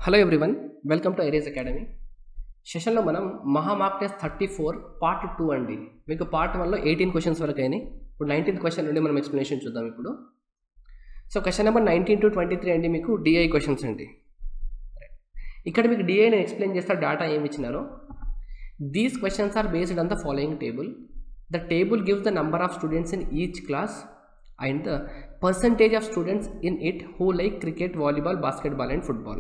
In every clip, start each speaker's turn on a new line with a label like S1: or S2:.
S1: Hello everyone welcome to ఐరేజ్ academy సెషన్లో మనం మహా mark test thirty four part two అండి మీకు పార్ట్ వన్లో ఎయిటీన్ క్వశ్చన్స్ వరకు అయినాయి ఇప్పుడు నైన్టీన్త్ క్వశ్చన్ నుండి మనం ఎక్స్ప్లెనేషన్ చూద్దాం ఇప్పుడు so question number nineteen to twenty three అండి మీకు డిఐ క్వశ్చన్స్ అండి ఇక్కడ మీకు డిఐ నేను ఎక్స్ప్లెయిన్ చేస్తా డేటా ఏమి ఇచ్చినారో these questions are based on the following table the table gives the number of students in each class and the percentage of students in it who like cricket volleyball basketball and football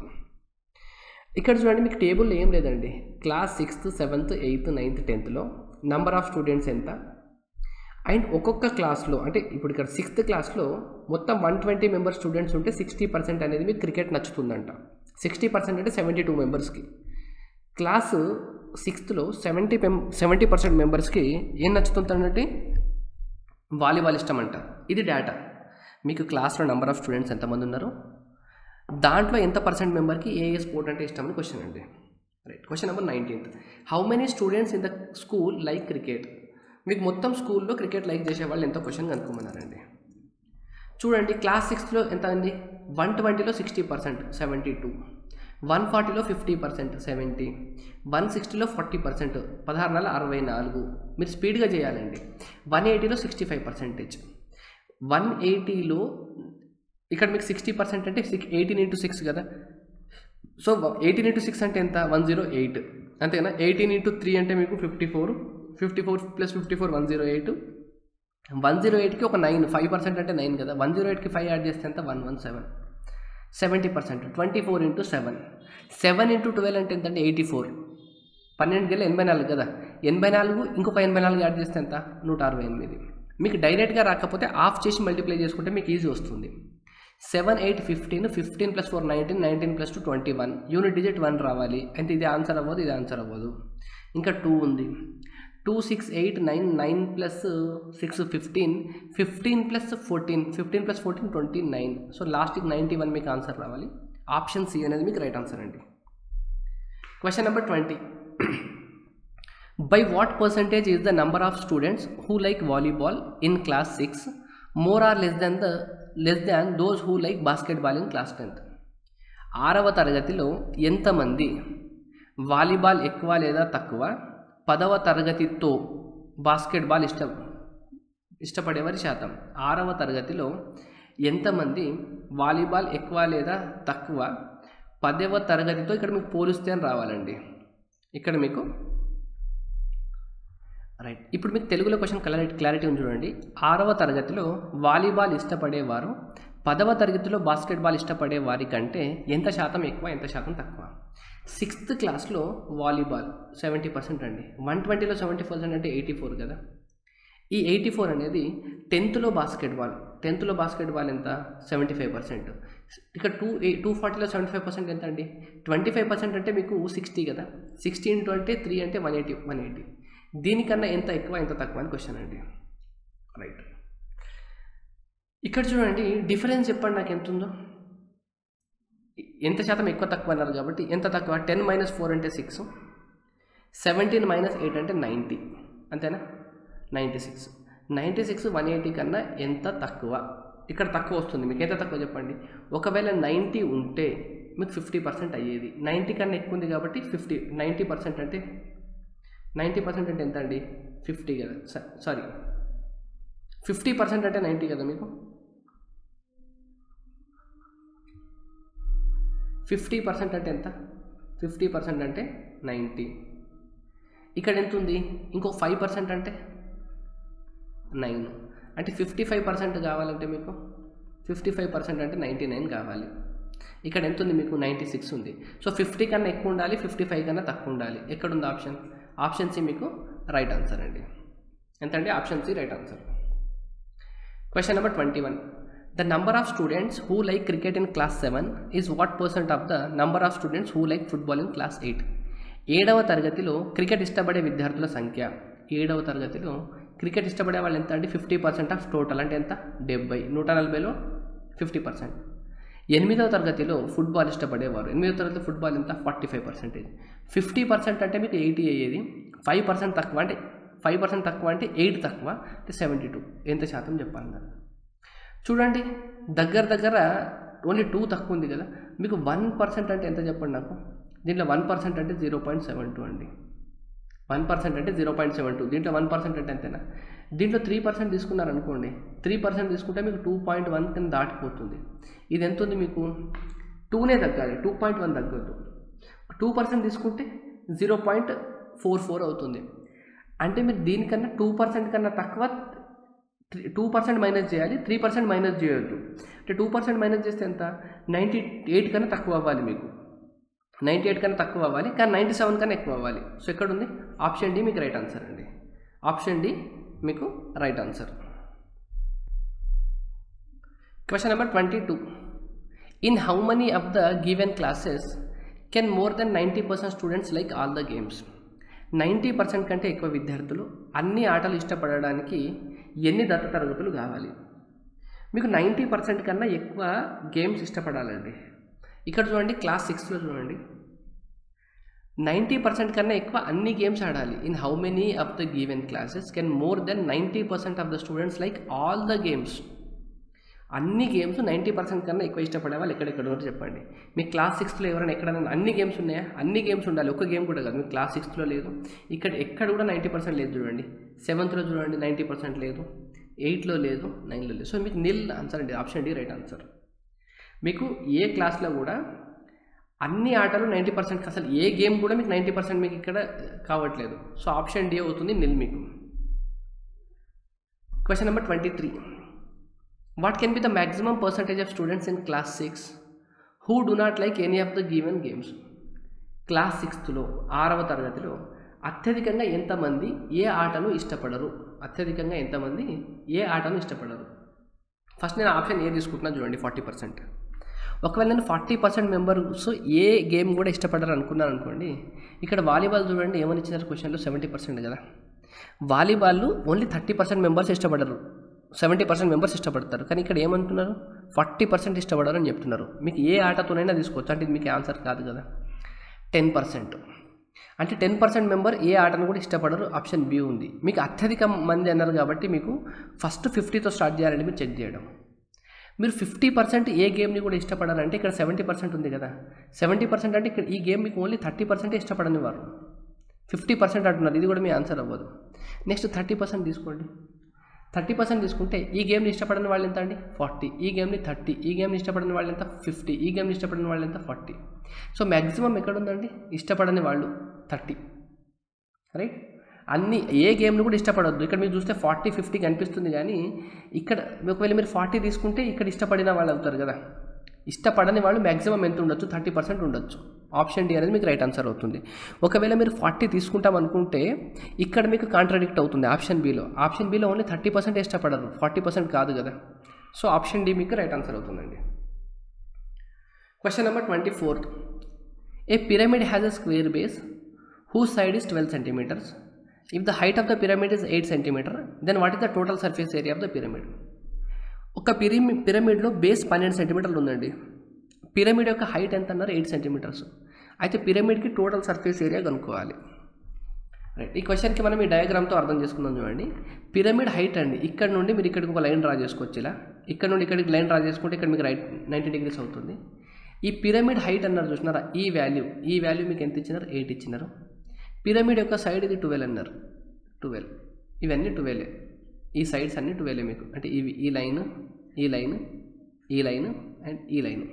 S1: ఇక్కడ చూడండి మీకు table ఏం లేదండి class sixth seventh eighth ninth టెన్త్లో number of students ఎంత and ఒక్కొక్క క్లాస్లో అంటే ఇప్పుడు ఇక్కడ సిక్స్త్ క్లాస్లో మొత్తం వన్ ట్వంటీ మెంబర్స్ స్టూడెంట్స్ ఉంటే సిక్స్టీ పర్సెంట్ అనేది మీకు క్రికెట్ నచ్చుతుందంట సిక్స్టీ పర్సెంట్ అంటే సెవెంటీ టూ మెంబర్స్కి క్లాసు సిక్స్త్లో సెవెంటీ పెం సెవెంటీ పర్సెంట్ మెంబర్స్కి ఏం నచ్చుతుందంటే వాలీబాల్ ఇష్టం అంట ఇది డేటా మీకు క్లాస్లో నెంబర్ ఆఫ్ స్టూడెంట్స్ ఎంతమంది ఉన్నారు దాంట్లో ఎంత పర్సెంట్ మెంబర్కి ఏ ఏ స్పోర్ట్ అంటే ఇష్టం అని క్వశ్చన్ అండి right question number nineteenth how many students in the school like cricket మీకు మొత్తం స్కూల్లో క్రికెట్ లైక్ చేసే వాళ్ళు ఎంతో క్వశ్చన్ కనుక్కోమన్నారండి చూడండి క్లాస్ సిక్స్త్లో ఎంత అండి వన్ ట్వంటీలో sixty percent seventy two one ఫార్టీలో ఫిఫ్టీ పర్సెంట్ సెవెంటీ వన్ సిక్స్టీలో ఫార్టీ పర్సెంట్ పదహారు నెలల అరవై నాలుగు మీరు స్పీడ్గా చేయాలండి వన్ ఎయిటీలో సిక్స్టీ ఫైవ్ పర్సెంటేజ్ వన్ ఎయిటీలో ఇక్కడ మీకు సిక్స్టీ పర్సెంట్ అంటే సిక్స్ ఎయిటీన్ ఇంటూ సిక్స్ కదా సో ఎయిటీన్ ఇంటూ సిక్స్ అంటే ఎంత వన్ జీరో ఎయిట్ అంతేనా ఎయిటీన్ ఇంటూ త్రీ అంటే మీకు fifty four fifty four plus fifty four one zero eight one zero ఎయిట్కి ఒక నైన్ ఫైవ్ పర్సెంట్ అంటే నైన్ కదా వన్ జీరో ఎయిట్కి ఫైవ్ యాడ్ చేస్తే ఎంత one one seven seventy percent twenty four into seven seven into twelve అంటే ఎంత అంటే ఎయిటీ ఫోర్ పన్నెండు గెల ఎనభై నాలుగు కదా ఎనభై నాలుగు ఇంకొక ఎనభై నాలుగు యాడ్ చేస్తే ఎంత నూట అరవై ఎనిమిది మీకు డైరెక్ట్గా రాకపోతే ఆఫ్ చేసి మల్టిప్లై చేసుకుంటే మీకు ఈజీ వస్తుంది seven eight fifteen fifteen plus four nineteen nineteen plus two twenty one unit digit one రావాలి అంటే ఇది ఆన్సర్ అవ్వదు ఇది ఆన్సర్ అవ్వదు ఇంకా టూ ఉంది two six eight nine nine plus six fifteen fifteen plus fourteen fifteen plus fourteen twenty nine so లాస్ట్కి ninety one మీకు ఆన్సర్ రావాలి ఆప్షన్ సి అనేది మీకు రైట్ ఆన్సర్ అండి question number twenty by what percentage is the number of students who like volleyball in class six more or less than the less than those who like basketball in class tenth ఆరవ తరగతిలో ఎంతమంది volleyball ఎక్కువ లేదా తక్కువ పదవ తరగతితో basketball ఇష్టం ఇష్టపడేవారి శాతం ఆరవ తరగతిలో ఎంతమంది వాలీబాల్ ఎక్కువ లేదా తక్కువ పదవ తరగతితో ఇక్కడ మీకు పోలిస్తే అని రావాలండి ఇక్కడ మీకు రైట్ ఇప్పుడు మీకు తెలుగులో క్వశ్చన్ క్లారిటీ క్లారిటీ ఉంది చూడండి ఆరవ తరగతిలో వాలీబాల్ ఇష్టపడేవారు పదవ తరగతిలో బాస్కెట్బాల్ ఇష్టపడే వారి కంటే ఎంత శాతం ఎక్కువ ఎంత శాతం తక్కువ సిక్స్త్ క్లాస్లో వాలీబాల్ సెవెంటీ పర్సెంట్ అండి వన్ ట్వంటీలో సెవెంటీ పర్సెంట్ అంటే ఎయిటీ ఫోర్ కదా ఈ ఎయిటీ ఫోర్ అనేది టెన్త్లో బాస్కెట్బాల్ టెన్త్లో బాస్కెట్బాల్ ఎంత సెవెంటీ ఫైవ్ పర్సెంట్ ఇక్కడ టూ టూ ఫార్టీలో సెవెంటీ ఫైవ్ పర్సెంట్ ఎంత అండి ట్వంటీ ఫైవ్ పర్సెంట్ అంటే మీకు సిక్స్టీ కదా సిక్స్టీ ఇంటూ అంటే త్రీ అంటే వన్ ఎయిటీ వన్ ఎయిటీ దీనికన్నా ఎంత ఎక్కువ ఎంత తక్కువ అని క్వశ్చన్ అండి రైట్ ఇక్కడ చూడండి డిఫరెన్స్ చెప్పండి నాకు ఎంత ఉందో ఎంత శాతం ఎక్కువ తక్కువ అన్నారు కాబట్టి ఎంత తక్కువ టెన్ మైనస్ ఫోర్ అంటే సిక్స్ సెవెంటీన్ మైనస్ ఎయిట్ అంటే నైంటీ అంతేనా ninety six ninety six one eighty కన్నా ఎంత తక్కువ ఇక్కడ తక్కువ వస్తుంది మీకు ఎంత తక్కువ చెప్పండి ఒకవేళ నైంటీ ఉంటే మీకు ఫిఫ్టీ పర్సెంట్ అయ్యేది నైంటీ కన్నా ఎక్కువ ఉంది కాబట్టి ఫిఫ్టీ నైంటీ పర్సెంట్ అంటే నైంటీ పర్సెంట్ అంటే ఎంత అండి ఫిఫ్టీ కదా సారీ ఫిఫ్టీ పర్సెంట్ అంటే నైంటీ కదా మీకు ఫిఫ్టీ పర్సెంట్ అంటే ఎంత ఫిఫ్టీ పర్సెంట్ అంటే నైంటీ ఇక్కడ ఎంత ఉంది ఇంకో ఫైవ్ పర్సెంట్ అంటే నైన్ అంటే ఫిఫ్టీ ఫైవ్ పర్సెంట్ కావాలంటే మీకు ఫిఫ్టీ ఫైవ్ పర్సెంట్ అంటే నైంటీ నైన్ కావాలి ఇక్కడ ఎంత ఉంది మీకు నైంటీ సిక్స్ ఉంది సో ఫిఫ్టీ కన్నా ఎక్కువ ఉండాలి ఫిఫ్టీ ఫైవ్ కన్నా తక్కువ ఉండాలి ఎక్కడ ఉంది ఆప్షన్ ఆప్షన్ సి మీకు రైట్ ఆన్సర్ అండి ఎంత అండి option C right answer question number twenty one the number of students who like cricket in class seven is what percent of the number of students who like football in class eight ఏడవ తరగతిలో cricket ఇష్టపడే విద్యార్థుల సంఖ్య ఏడవ తరగతిలో cricket ఇష్టపడే వాళ్ళు ఎంత అంటే ఫిఫ్టీ పర్సెంట్ ఆఫ్ టోటల్ అంటే ఎంత డెబ్బై నూట నలభైలో ఫిఫ్టీ పర్సెంట్ ఎనిమిదవ తరగతిలో ఫుట్బాల్ ఇష్టపడేవారు ఎనిమిదవ తరగతి ఫుట్బాల్ ఎంత forty five percentage fifty percent అంటే మీకు ఎయిటీ అయ్యేది ఫైవ్ పర్సెంట్ తక్కువ అంటే ఫైవ్ పర్సెంట్ తక్కువ అంటే ఎయిట్ తక్కువ అంటే సెవెంటీ టూ ఎంత శాతం చెప్పాలి చూడండి దగ్గర దగ్గర ఓన్లీ టూ తక్కువ ఉంది కదా మీకు వన్ పర్సెంట్ అంటే ఎంత చెప్పండి నాకు దీంట్లో వన్ పర్సెంట్ అంటే జీరో పాయింట్ సెవెన్ టూ అండి వన్ పర్సెంట్ అంటే జీరో పాయింట్ సెవెన్ టూ దీంట్లో వన్ పర్సెంట్ అంటే ఎంతైనా దీంట్లో త్రీ పర్సెంట్ తీసుకున్నారనుకోండి త్రీ పర్సెంట్ తీసుకుంటే మీకు టూ పాయింట్ వన్ కింద దాటిపోతుంది ఇది ఎంత ఉంది మీకు టూనే తగ్గాలి టూ పాయింట్ వన్ తగ్గొద్దు టూ పర్సెంట్ తీసుకుంటే జీరో పాయింట్ ఫోర్ ఫోర్ అవుతుంది అంటే మీరు దీనికన్నా టూ పర్సెంట్ కన్నా తక్కువ టూ పర్సెంట్ మైనస్ చేయాలి త్రీ పర్సెంట్ మైనస్ చేయొద్దు అంటే టూ పర్సెంట్ మైనస్ చేస్తే ఎంత నైంటీ ఎయిట్ కన్నా తక్కువ అవ్వాలి మీకు నైంటీ ఎయిట్ కన్నా తక్కువ అవ్వాలి కానీ నైంటీ సెవెన్ కన్నా ఎక్కువ అవ్వాలి సో ఎక్కడ ఉంది ఆప్షన్ డి మీకు రైట్ ఆన్సర్ అండి ఆప్షన్ డి మీకు right answer question number twenty two in how many of the given classes can more than ninety percent students like all the games ninety percent కంటే ఎక్కువ విద్యార్థులు అన్ని ఆటలు ఇష్టపడడానికి ఎన్ని దత్త తరగతులు కావాలి మీకు నైంటీ పర్సెంట్ కన్నా ఎక్కువ గేమ్స్ ఇష్టపడాలండి ఇక్కడ చూడండి క్లాస్ సిక్స్లో చూడండి నైంటీ పర్సెంట్ కన్నా ఎక్కువ అన్ని గేమ్స్ ఆడాలి in how many of the given classes can more than ninety percent of the students like all the games అన్ని గేమ్స్ నైంటీ పర్సెంట్ కన్నా ఎక్కువ ఇష్టపడే వాళ్ళు ఎక్కడెక్కడ ఉన్నారో చెప్పండి మీ క్లాస్ సిక్స్త్లో ఎవరైనా ఎక్కడైనా అన్ని గేమ్స్ ఉన్నాయా అన్ని గేమ్స్ ఉండాలి ఒక గేమ్ కూడా కాదు మీ క్లాస్ సిక్స్త్లో లేదు ఇక్కడ ఎక్కడ కూడా నైంటీ పర్సెంట్ లేదు చూడండి సెవెంత్లో చూడండి నైంటీ పర్సెంట్ లేదు ఎయిట్లో లేదు నైన్లో లేదు సో మీకు నిల్ ఆన్సర్ అండి ఆప్షన్ డి రైట్ ఆన్సర్ మీకు ఏ క్లాస్లో కూడా అన్ని ఆటలు నైంటీ పర్సెంట్ అసలు ఏ గేమ్ కూడా మీకు నైంటీ పర్సెంట్ మీకు ఇక్కడ కావట్లేదు సో ఆప్షన్ డి అవుతుంది నిల్ మీకు question number twenty three what can be the maximum percentage of students in class six who do not like any of the given games class సిక్స్త్లో ఆరవ తరగతిలో అత్యధికంగా ఎంతమంది ఏ ఆటను ఇష్టపడరు అత్యధికంగా ఎంతమంది ఏ ఆటను ఇష్టపడరు ఫస్ట్ నేను ఆప్షన్ ఏ తీసుకుంటున్నాను చూడండి ఫార్టీ పర్సెంట్ ఒకవేళ నేను ఫార్టీ పర్సెంట్ మెంబర్స్ ఏ గేమ్ కూడా ఇష్టపడరు అనుకున్నాను అనుకోండి ఇక్కడ వాలీబాల్ చూడండి ఏమని ఇచ్చినారు క్వశ్చన్లో సెవెంటీ పర్సెంట్ కదా volleyball only thirty percent members ఇష్టపడరు సెవెంటీ పర్సెంట్ మెంబర్స్ ఇష్టపడతారు కానీ ఇక్కడ ఏమంటున్నారు ఫార్టీ పర్సెంట్ ఇష్టపడరు అని చెప్తున్నారు మీకు ఏ ఆటతోనైనా తీసుకోవచ్చు అంటే ఇది మీకు ఆన్సర్ కాదు కదా టెన్ పర్సెంట్ అంటే టెన్ పర్సెంట్ మెంబర్ ఏ ఆటను కూడా ఇష్టపడరు ఆప్షన్ బి ఉంది మీకు అత్యధిక మంది అన్నారు కాబట్టి మీకు ఫస్ట్ ఫిఫ్టీతో స్టార్ట్ చేయాలంటే మీరు చెక్ చేయడం మీరు ఫిఫ్టీ పర్సెంట్ ఏ గేమ్ని కూడా ఇష్టపడాలంటే ఇక్కడ సెవెంటీ పర్సెంట్ ఉంది కదా సెవెంటీ పర్సెంట్ అంటే ఇక్కడ ఈ గేమ్ మీకు ఓన్లీ థర్టీ పర్సెంటే ఇష్టపడని వారు ఫిఫ్టీ పర్సెంట్ అంటున్నారు ఇది కూడా మీ ఆన్సర్ అవ్వదు నెక్స్ట్ థర్టీ పర్సెంట్ తీసుకోండి థర్టీ పర్సెంట్ తీసుకుంటే ఈ గేమ్ని ఇష్టపడని వాళ్ళు ఎంత అండి ఫార్టీ ఈ గేమ్ని థర్టీ ఈ గేమ్ని ఇష్టపడని వాళ్ళు ఎంత ఫిఫ్టీ ఈ గేమ్ని ఇష్టపడని వాళ్ళు ఎంత ఫార్టీ సో మ్యాక్సిమం ఎక్కడ ఉందండి ఇష్టపడని వాళ్ళు థర్టీ రైట్ అన్ని ఏ గేమ్ను కూడా ఇష్టపడొద్దు ఇక్కడ మీరు చూస్తే ఫార్టీ ఫిఫ్టీ కనిపిస్తుంది కానీ ఇక్కడ ఒకవేళ మీరు ఫార్టీ తీసుకుంటే ఇక్కడ ఇష్టపడిన వాళ్ళు అవుతారు కదా ఇష్టపడని వాళ్ళు మ్యాక్సిమం ఎంత ఉండొచ్చు థర్టీ పర్సెంట్ ఉండొచ్చు ఆప్షన్ డి అనేది మీకు రైట్ ఆన్సర్ అవుతుంది ఒకవేళ మీరు ఫార్టీ తీసుకుంటాం అనుకుంటే ఇక్కడ మీకు కాంట్రాడిక్ట్ అవుతుంది ఆప్షన్ బిలో ఆప్షన్ బిలో ఓన్లీ థర్టీ పర్సెంట్ ఇష్టపడరు ఫార్టీ పర్సెంట్ కాదు కదా సో ఆప్షన్ డి మీకు రైట్ ఆన్సర్ అవుతుందండి question number twenty fourth a pyramid has a square base who side is twelve centimetres if the height of the pyramid is eight centimetre then what is the total surface area of the pyramid ఒక పిరమి పిరమిడ్లో base పన్నెండు సెంటీమీటర్లు ఉందండి pyramid యొక్క height ఎంత అన్నారు eight centimetres అయితే పిరమిడ్కి టోటల్ సర్ఫేస్ ఏరియా కనుక్కోవాలి రైట్ ఈ క్వశ్చన్కి మనం ఈ డయాగ్రామ్తో అర్థం చేసుకుందాం చూడండి పిరమిడ్ హైట్ అండి ఇక్కడ నుండి మీరు ఇక్కడికి ఒక లైన్ డ్రా చేసుకోవచ్చు ఇలా ఇక్కడ నుండి ఇక్కడికి లైన్ డ్రా చేసుకుంటే ఇక్కడ మీకు రైట్ నైంటీ డిగ్రీస్ అవుతుంది ఈ పిరమిడ్ హైట్ అన్నారు చూసినారా ఈ వాల్యూ ఈ వాల్యూ మీకు ఎంత ఇచ్చినారు ఎయిట్ ఇచ్చినారు పిరమిడ్ యొక్క సైడ్ ఇది ట్వెల్వ్ అన్నారు ట్వెల్వ్ ఇవన్నీ ట్వెల్వ్ ఈ సైడ్స్ అన్నీ ట్వెల్వ్ మీకు అంటే ఇవి ఈ లైన్ ఈ లైన్ ఈ లైన్ అండ్ ఈ లైన్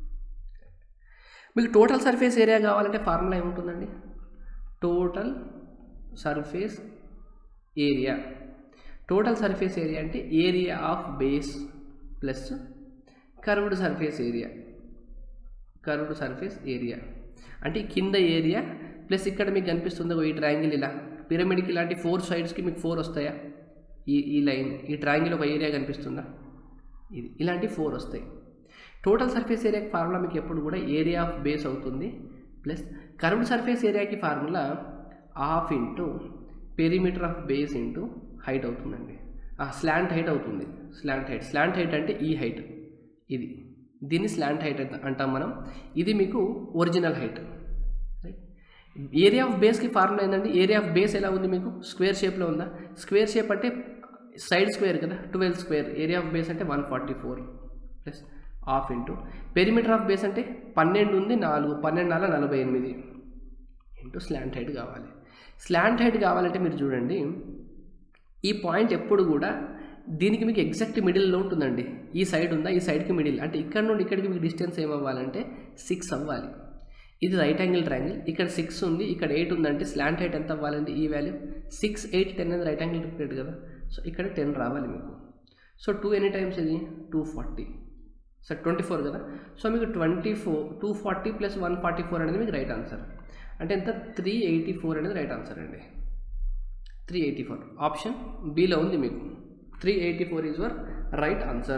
S1: మీకు టోటల్ సర్ఫేస్ ఏరియా కావాలంటే ఫార్ములా ఏముంటుందండి total surface area total surface area అంటే area of base plus curved surface area curved surface area అంటే కింద ఏరియా ప్లస్ ఇక్కడ మీకు కనిపిస్తుంది ఈ ట్రయాంగిల్ ఇలా పిరమిడ్కి ఇలాంటి ఫోర్ సైడ్స్కి మీకు ఫోర్ వస్తాయా ఈ ఈ లైన్ ఈ ట్రయాంగిల్ ఒక ఏరియా కనిపిస్తుందా ఇది ఇలాంటి ఫోర్ వస్తాయి టోటల్ సర్ఫేస్ ఏరియాకి ఫార్ములా మీకు ఎప్పుడు కూడా ఏరియా ఆఫ్ బేస్ అవుతుంది ప్లస్ కర్వ్డ్ సర్ఫేస్ ఏరియాకి formula half into perimeter of base into height అవుతుందండి స్లాంట్ హైట్ అవుతుంది స్లాంట్ హైట్ స్లాంట్ హైట్ అంటే ఈ హైట్ ఇది దీన్ని స్లాంట్ హైట్ అంటాం మనం ఇది మీకు original height right area of బేస్కి ఫార్ములా ఏంటంటే ఏరియా ఆఫ్ బేస్ ఎలా ఉంది మీకు స్క్వేర్ షేప్లో ఉందా స్క్వేర్ షేప్ అంటే సైడ్ స్క్వేర్ కదా twelve square area of base అంటే one forty four plus half into perimeter of base అంటే పన్నెండు ఉంది నాలుగు పన్నెండు నాలుగు నలభై ఎనిమిది ఇంటూ స్లాంట్ హైట్ కావాలి స్లాంట్ హైట్ కావాలంటే మీరు చూడండి ఈ పాయింట్ ఎప్పుడు కూడా దీనికి మీకు ఎగ్జాక్ట్ మిడిల్లో ఉంటుందండి ఈ సైడ్ ఉందా ఈ సైడ్కి మిడిల్ అంటే ఇక్కడ నుండి ఇక్కడికి మీకు డిస్టెన్స్ ఏమవ్వాలంటే సిక్స్ అవ్వాలి ఇది రైట్ యాంగిల్ ట్రయాంగిల్ ఇక్కడ సిక్స్ ఉంది ఇక్కడ ఎయిట్ ఉందంటే స్లాంట్ హైట్ ఎంత అవ్వాలండి ఈ వాల్యూ సిక్స్ ఎయిట్ టెన్ అనేది రైట్ యాంగిల్ ట్రిప్లెట్ కదా సో ఇక్కడ టెన్ రావాలి మీకు సో టూ ఎనీ టైమ్స్ ఇది two forty so twenty four కదా సో మీకు twenty four two forty plus one forty four అనేది మీకు రైట్ ఆన్సర్ అంటే ఎంత త్రీ ఎయిటీ ఫోర్ అనేది రైట్ ఆన్సర్ అండి three eighty four option below ఉంది మీకు three eighty four is your right answer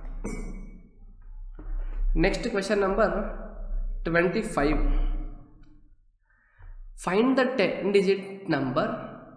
S1: next question number twenty five find the ten digit number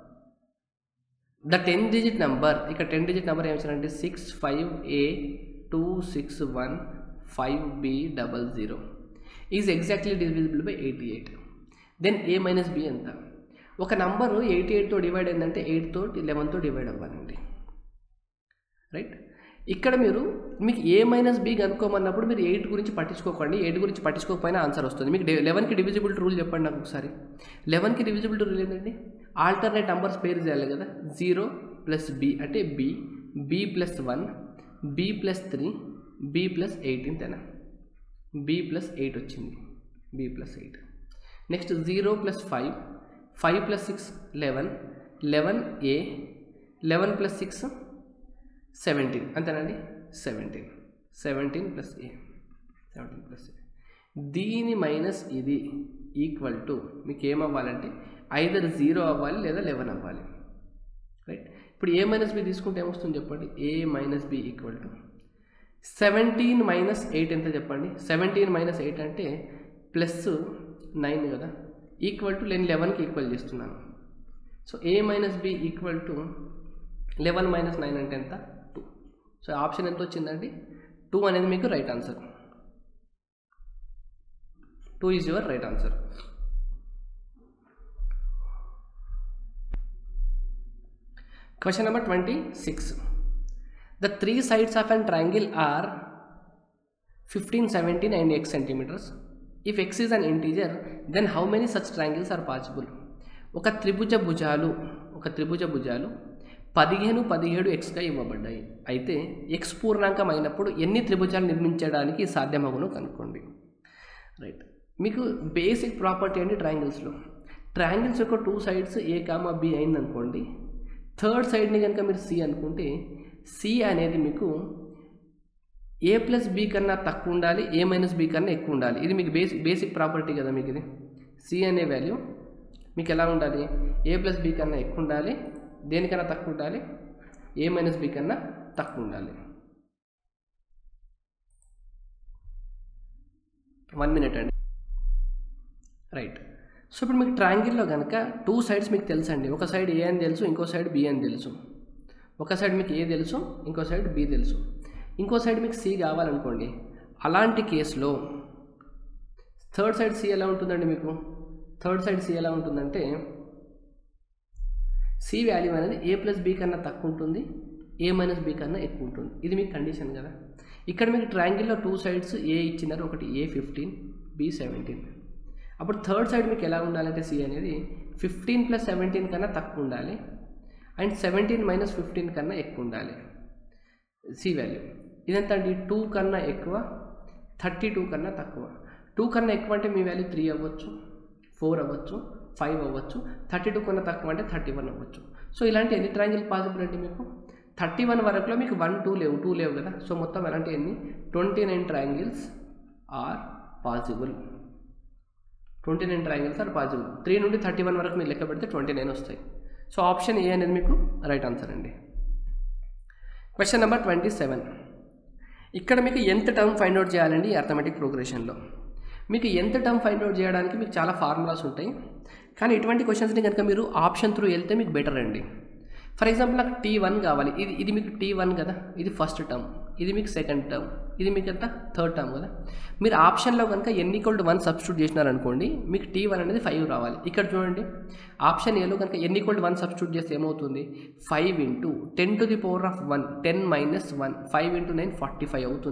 S1: the ten digit number ఇక్కడ ten digit number ఏమిచ్చారంటే six five A two six one five B double zero is exactly divisible by eighty eight then A minus B ఎంత ఒక number eighty ఎయిట్తో divide అయిందంటే ఎయిట్తో లెవెన్తో divide అవ్వాలండి right ఇక్కడ మీరు మీకు ఏ minus B కనుక్కోమన్నప్పుడు మీరు ఎయిట్ గురించి పట్టించుకోకండి ఎయిట్ గురించి పట్టించుకోకపోయినా ఆన్సర్ వస్తుంది మీకు లెవెన్కి డివిజిబిలిటీ రూల్ చెప్పండి నాకు ఒకసారి లెవెన్కి డివిజిబిలిటీ రూల్ ఏంటండి ఆల్టర్నేట్ నంబర్స్ పేరు చేయాలి కదా జీరో ప్లస్ బి అంటే B B plus one B plus three B plus eighteen తెనా బి ప్లస్ ఎయిట్ వచ్చింది B plus eight next zero plus five five plus six eleven eleven A eleven plus six seventeen అంతేనండి seventeen seventeen plus A seventeen plus A దీని minus ఇది equal to మీకు ఏమవ్వాలంటే either zero అవ్వాలి లేదా eleven అవ్వాలి right ఇప్పుడు ఏ minus B తీసుకుంటే ఏమొస్తుంది చెప్పండి A minus B equal to seventeen minus eight ఎంత చెప్పండి సెవెంటీన్ మైనస్ ఎయిట్ అంటే ప్లస్ నైన్ కదా ఈక్వల్ టు నేను లెవెన్కి ఈక్వల్ చేస్తున్నాను so A minus B equal to eleven minus nine అంటే ఎంత టూ సో ఆప్షన్ ఎంత వచ్చిందండి టూ అనేది మీకు right answer two is your right answer question number twenty six the three sides of an triangle are fifteen seventeen and x centimetres if x is an integer then how many such triangles are possible ఒక త్రిభుజ భుజాలు ఒక త్రిభుజ భుజాలు పదిహేను పదిహేడు ఎక్స్గా ఇవ్వబడ్డాయి అయితే ఎక్స్ పూర్ణాంకం అయినప్పుడు ఎన్ని త్రిభుజాలు నిర్మించడానికి సాధ్యమగునో కనుక్కోండి రైట్ మీకు బేసిక్ ప్రాపర్టీ అండి ట్రయాంగిల్స్లో ట్రయాంగిల్స్ యొక్క two sides a comma b అయింది అనుకోండి థర్డ్ సైడ్ని కనుక మీరు సి అనుకుంటే సి అనేది మీకు ఏ ప్లస్ బి కన్నా తక్కువ ఉండాలి ఏ మైనస్ బి కన్నా ఎక్కువ ఉండాలి ఇది మీకు బేసిక్ బేసిక్ ప్రాపర్టీ కదా మీకు ఇది సి అనే వాల్యూ మీకు ఎలా ఉండాలి ఏ ప్లస్ బి కన్నా ఎక్కువ ఉండాలి దేనికన్నా తక్కువ ఉండాలి ఏ మైనస్ బి కన్నా తక్కువ ఉండాలి వన్ మినిట్ అండి రైట్ సో ఇప్పుడు మీకు ట్రయాంగిల్లో కనుక టూ సైడ్స్ మీకు తెలుసండి ఒక సైడ్ ఏ అని తెలుసు ఇంకో సైడ్ బి అని తెలుసు ఒక సైడ్ మీకు ఏ తెలుసు ఇంకో సైడ్ బి తెలుసు ఇంకో సైడ్ మీకు సి కావాలనుకోండి అలాంటి కేసులో థర్డ్ సైడ్ సి ఎలా ఉంటుందండి మీకు థర్డ్ సైడ్ సి ఎలా ఉంటుందంటే సి వాల్యూ అనేది ఏ ప్లస్ బి కన్నా తక్కువ ఉంటుంది ఏ మైనస్ బి కన్నా ఎక్కువ ఉంటుంది ఇది మీకు కండిషన్ కదా ఇక్కడ మీకు ట్రయాంగిల్లో టూ సైడ్స్ ఏ ఇచ్చినారు ఒకటి ఏ ఫిఫ్టీన్ బి సెవెంటీన్ అప్పుడు థర్డ్ సైడ్ మీకు ఎలా ఉండాలంటే సి అనేది ఫిఫ్టీన్ ప్లస్ సెవెంటీన్ కన్నా తక్కువ ఉండాలి అండ్ సెవెంటీన్ మైనస్ ఫిఫ్టీన్ కన్నా ఎక్కువ ఉండాలి సి వాల్యూ ఇదంతా అండి టూ కన్నా ఎక్కువ థర్టీ టూ కన్నా తక్కువ టూ కన్నా ఎక్కువ అంటే మీ వాల్యూ త్రీ అవ్వచ్చు ఫోర్ అవ్వచ్చు ఫైవ్ అవ్వచ్చు థర్టీ టూ కన్నా తక్కువ అంటే థర్టీ వన్ అవ్వచ్చు సో ఇలాంటి ఎన్ని ట్రయాంగిల్ పాసిబుల్ అండి మీకు థర్టీ వన్ వరకులో మీకు వన్ టూ లేవు టూ లేవు కదా సో మొత్తం ఎలాంటి ఎన్ని twenty nine triangles are possible twenty nine triangles are possible three నుండి థర్టీ వన్ వరకు మీరు లెక్క పెడితే ట్వంటీ నైన్ వస్తాయి సో ఆప్షన్ ఏ అనేది మీకు రైట్ ఆన్సర్ అండి క్వశ్చన్ నెంబర్ ట్వంటీ సెవెన్ ఇక్కడ మీకు ఎంత టర్మ్ ఫైండ్ అవుట్ చేయాలండి అర్థమెటిక్ ప్రోగ్రెషన్లో మీకు ఎంత టర్మ్ ఫైండ్ అవుట్ చేయడానికి మీకు చాలా ఫార్ములాస్ ఉంటాయి కానీ ఇటువంటి క్వశ్చన్స్ని కనుక మీరు ఆప్షన్ త్రూ వెళ్తే మీకు బెటర్ అండి ఫర్ ఎగ్జాంపుల్ నాకు టీ వన్ కావాలి ఇది ఇది మీకు టీ వన్ కదా ఇది ఫస్ట్ టర్మ్ ఇది మీకు సెకండ్ టర్మ్ ఇది మీకు ఎంత థర్డ్ టర్మ్ కదా మీరు ఆప్షన్లో కనుక ఎన్ని ఈక్వల్ టు వన్ సబ్స్టిట్యూట్ చేసినారనుకోండి మీకు టీ వన్ అనేది ఫైవ్ రావాలి ఇక్కడ చూడండి ఆప్షన్ ఏలో కనుక ఎన్ని ఈక్వల్ టు వన్ సబ్స్టిట్యూట్ చేస్తే ఏమవుతుంది five into ten to the power of one ten minus one five into nine forty five అవుతుంది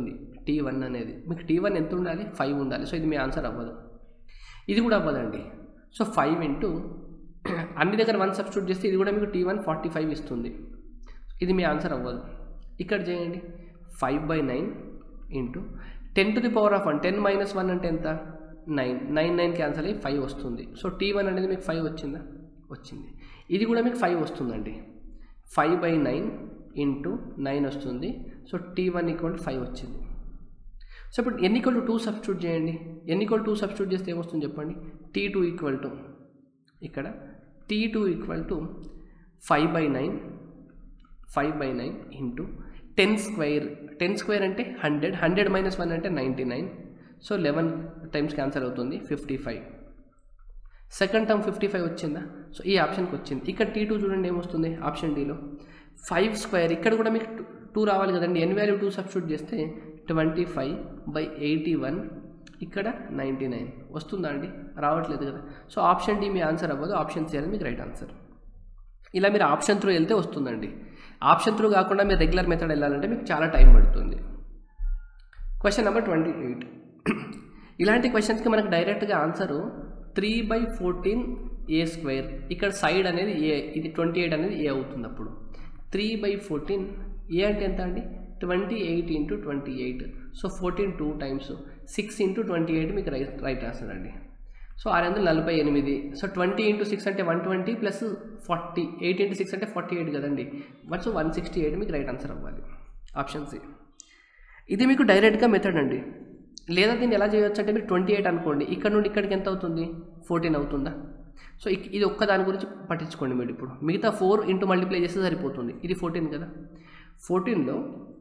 S1: టీ వన్ అనేది మీకు టీ వన్ ఎంత ఉండాలి ఫైవ్ ఉండాలి సో ఇది మీ ఆన్సర్ అవ్వదు ఇది కూడా అవ్వదండి సో ఫైవ్ ఇంటూ అన్ని దగ్గర వన్ సబ్స్టిట్యూట్ చేస్తే ఇది కూడా మీకు టీ వన్ ఫార్టీ ఫైవ్ ఇస్తుంది ఇది మీ ఆన్సర్ అవ్వదు ఇక్కడ చేయండి five by nine into ten to the power of one ten minus one అంటే ఎంత నైన్ నైన్ నైన్ క్యాన్సల్ అయ్యి ఫైవ్ వస్తుంది సో టీ వన్ అనేది మీకు ఫైవ్ వచ్చిందా వచ్చింది ఇది కూడా మీకు ఫైవ్ వస్తుందండి five by nine into nine వస్తుంది so T one equal to five వచ్చింది సో ఇప్పుడు N equal to two substitute చేయండి ఎన్ ఈక్వల్ టూ సబ్స్టిట్యూట్ చేస్తే ఏమొస్తుంది చెప్పండి టీ టూ ఈక్వల్ టు ఇక్కడ T two equal to five by nine five by nine into ten square ten square అంటే hundred hundred minus one అంటే ninety nine so eleven times cancel అవుతుంది fifty five second term fifty five వచ్చిందా so ఈ ఆప్షన్కి వచ్చింది ఇక్కడ T two చూడండి ఏమొస్తుంది ఆప్షన్ డీలో ఫైవ్ స్క్వేర్ ఇక్కడ కూడా మీకు టూ రావాలి కదండి ఎన్ వాల్యూ టూ సబ్స్టిట్యూట్ చేస్తే twenty five by eighty one ఇక్కడ నైంటీ నైన్ వస్తుందా అండి రావట్లేదు కదా సో ఆప్షన్ డి మీ ఆన్సర్ అవ్వదు ఆప్షన్ సి అనేది మీకు రైట్ ఆన్సర్ ఇలా మీరు ఆప్షన్ త్రూ వెళ్తే వస్తుందండి ఆప్షన్ త్రూ కాకుండా మీరు రెగ్యులర్ మెథడ్ వెళ్ళాలంటే మీకు చాలా టైం పడుతుంది క్వశ్చన్ నెంబర్ ట్వంటీ ఎయిట్ ఇలాంటి క్వశ్చన్స్కి మనకు డైరెక్ట్గా answer three by fourteen a square ఇక్కడ సైడ్ అనేది ఏ ఇది ట్వంటీ ఎయిట్ అనేది ఏ అవుతుంది అప్పుడు త్రీ బై ఫోర్టీన్ ఏ అంటే ఎంత అండి twenty eight into twenty eight so fourteen two times six into twenty eight మీకు రైట్ రైట్ ఆన్సర్ అండి సో ఆరు వందల నలభై ఎనిమిది సో ట్వంటీ ఇంటూ సిక్స్ అంటే one twenty plus forty eight into six అంటే ఫార్టీ ఎయిట్ కదండి but so one sixty eight మీకు రైట్ ఆన్సర్ అవ్వాలి ఆప్షన్ సి ఇది మీకు డైరెక్ట్గా మెథడ్ అండి లేదా దీన్ని ఎలా చేయొచ్చు అంటే మీరు ట్వంటీ ఎయిట్ అనుకోండి ఇక్కడ నుండి ఇక్కడికి ఎంత అవుతుంది ఫోర్టీన్ అవుతుందా సో ఇక్- ఇది ఒక్క దాని గురించి పట్టించుకోండి మీరు ఇప్పుడు మిగతా ఫోర్ ఇంటూ మల్టిప్లై చేస్తే సరిపోతుంది ఇది ఫోర్టీన్ కదా ఫోర్టీన్లో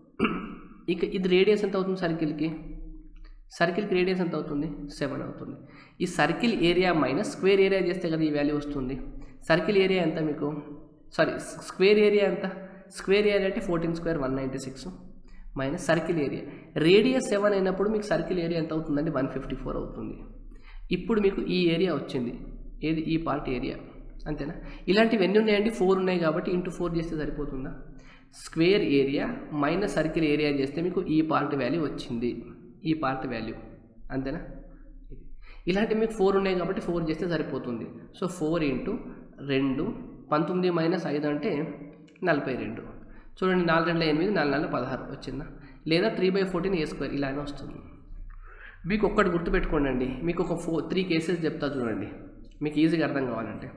S1: ఇక ఇది రేడియస్ ఎంత అవుతుంది సర్కిల్కి సర్కిల్కి రేడియస్ ఎంత అవుతుంది సెవెన్ అవుతుంది ఈ circle area minus square area చేస్తే కదా ఈ వాల్యూ వస్తుంది సర్కిల్ ఏరియా ఎంత మీకు సారీ స్క్వేర్ ఏరియా ఎంత స్క్వేర్ ఏరియా అంటే fourteen square one ninety six minus circle area radius seven అయినప్పుడు మీకు సర్కిల్ ఏరియా ఎంత అవుతుందండి వన్ ఫిఫ్టీ ఫోర్ అవుతుంది ఇప్పుడు మీకు ఈ ఏరియా వచ్చింది ఏది ఈ పార్ట్ ఏరియా అంతేనా ఇలాంటివి ఎన్ని ఉన్నాయండి ఫోర్ ఉన్నాయి కాబట్టి ఇంటూ ఫోర్ చేస్తే సరిపోతుందా square area minus circle area చేస్తే మీకు ఈ పార్ట్ వాల్యూ వచ్చింది ఈ పార్ట్ వాల్యూ అంతేనా ఇది. ఇలాంటివి మీకు ఫోర్ ఉన్నాయి కాబట్టి ఫోర్ చేస్తే సరిపోతుంది సో ఫోర్ ఇంటూ రెండు పంతొమ్మిది మైనస్ ఐదు అంటే నలభై రెండు చూడండి నాలుగు రెండు ఎనిమిది నాలుగు నాలుగు పదహారు వచ్చిందా లేదా three by fourteen a square ఇలానే వస్తుంది మీకు ఒక్కటి గుర్తుపెట్టుకోండి అండి మీకు ఒక ఫోర్ త్రీ కేసెస్ చెప్తా చూడండి మీకు ఈజీగా అర్థం కావాలంటే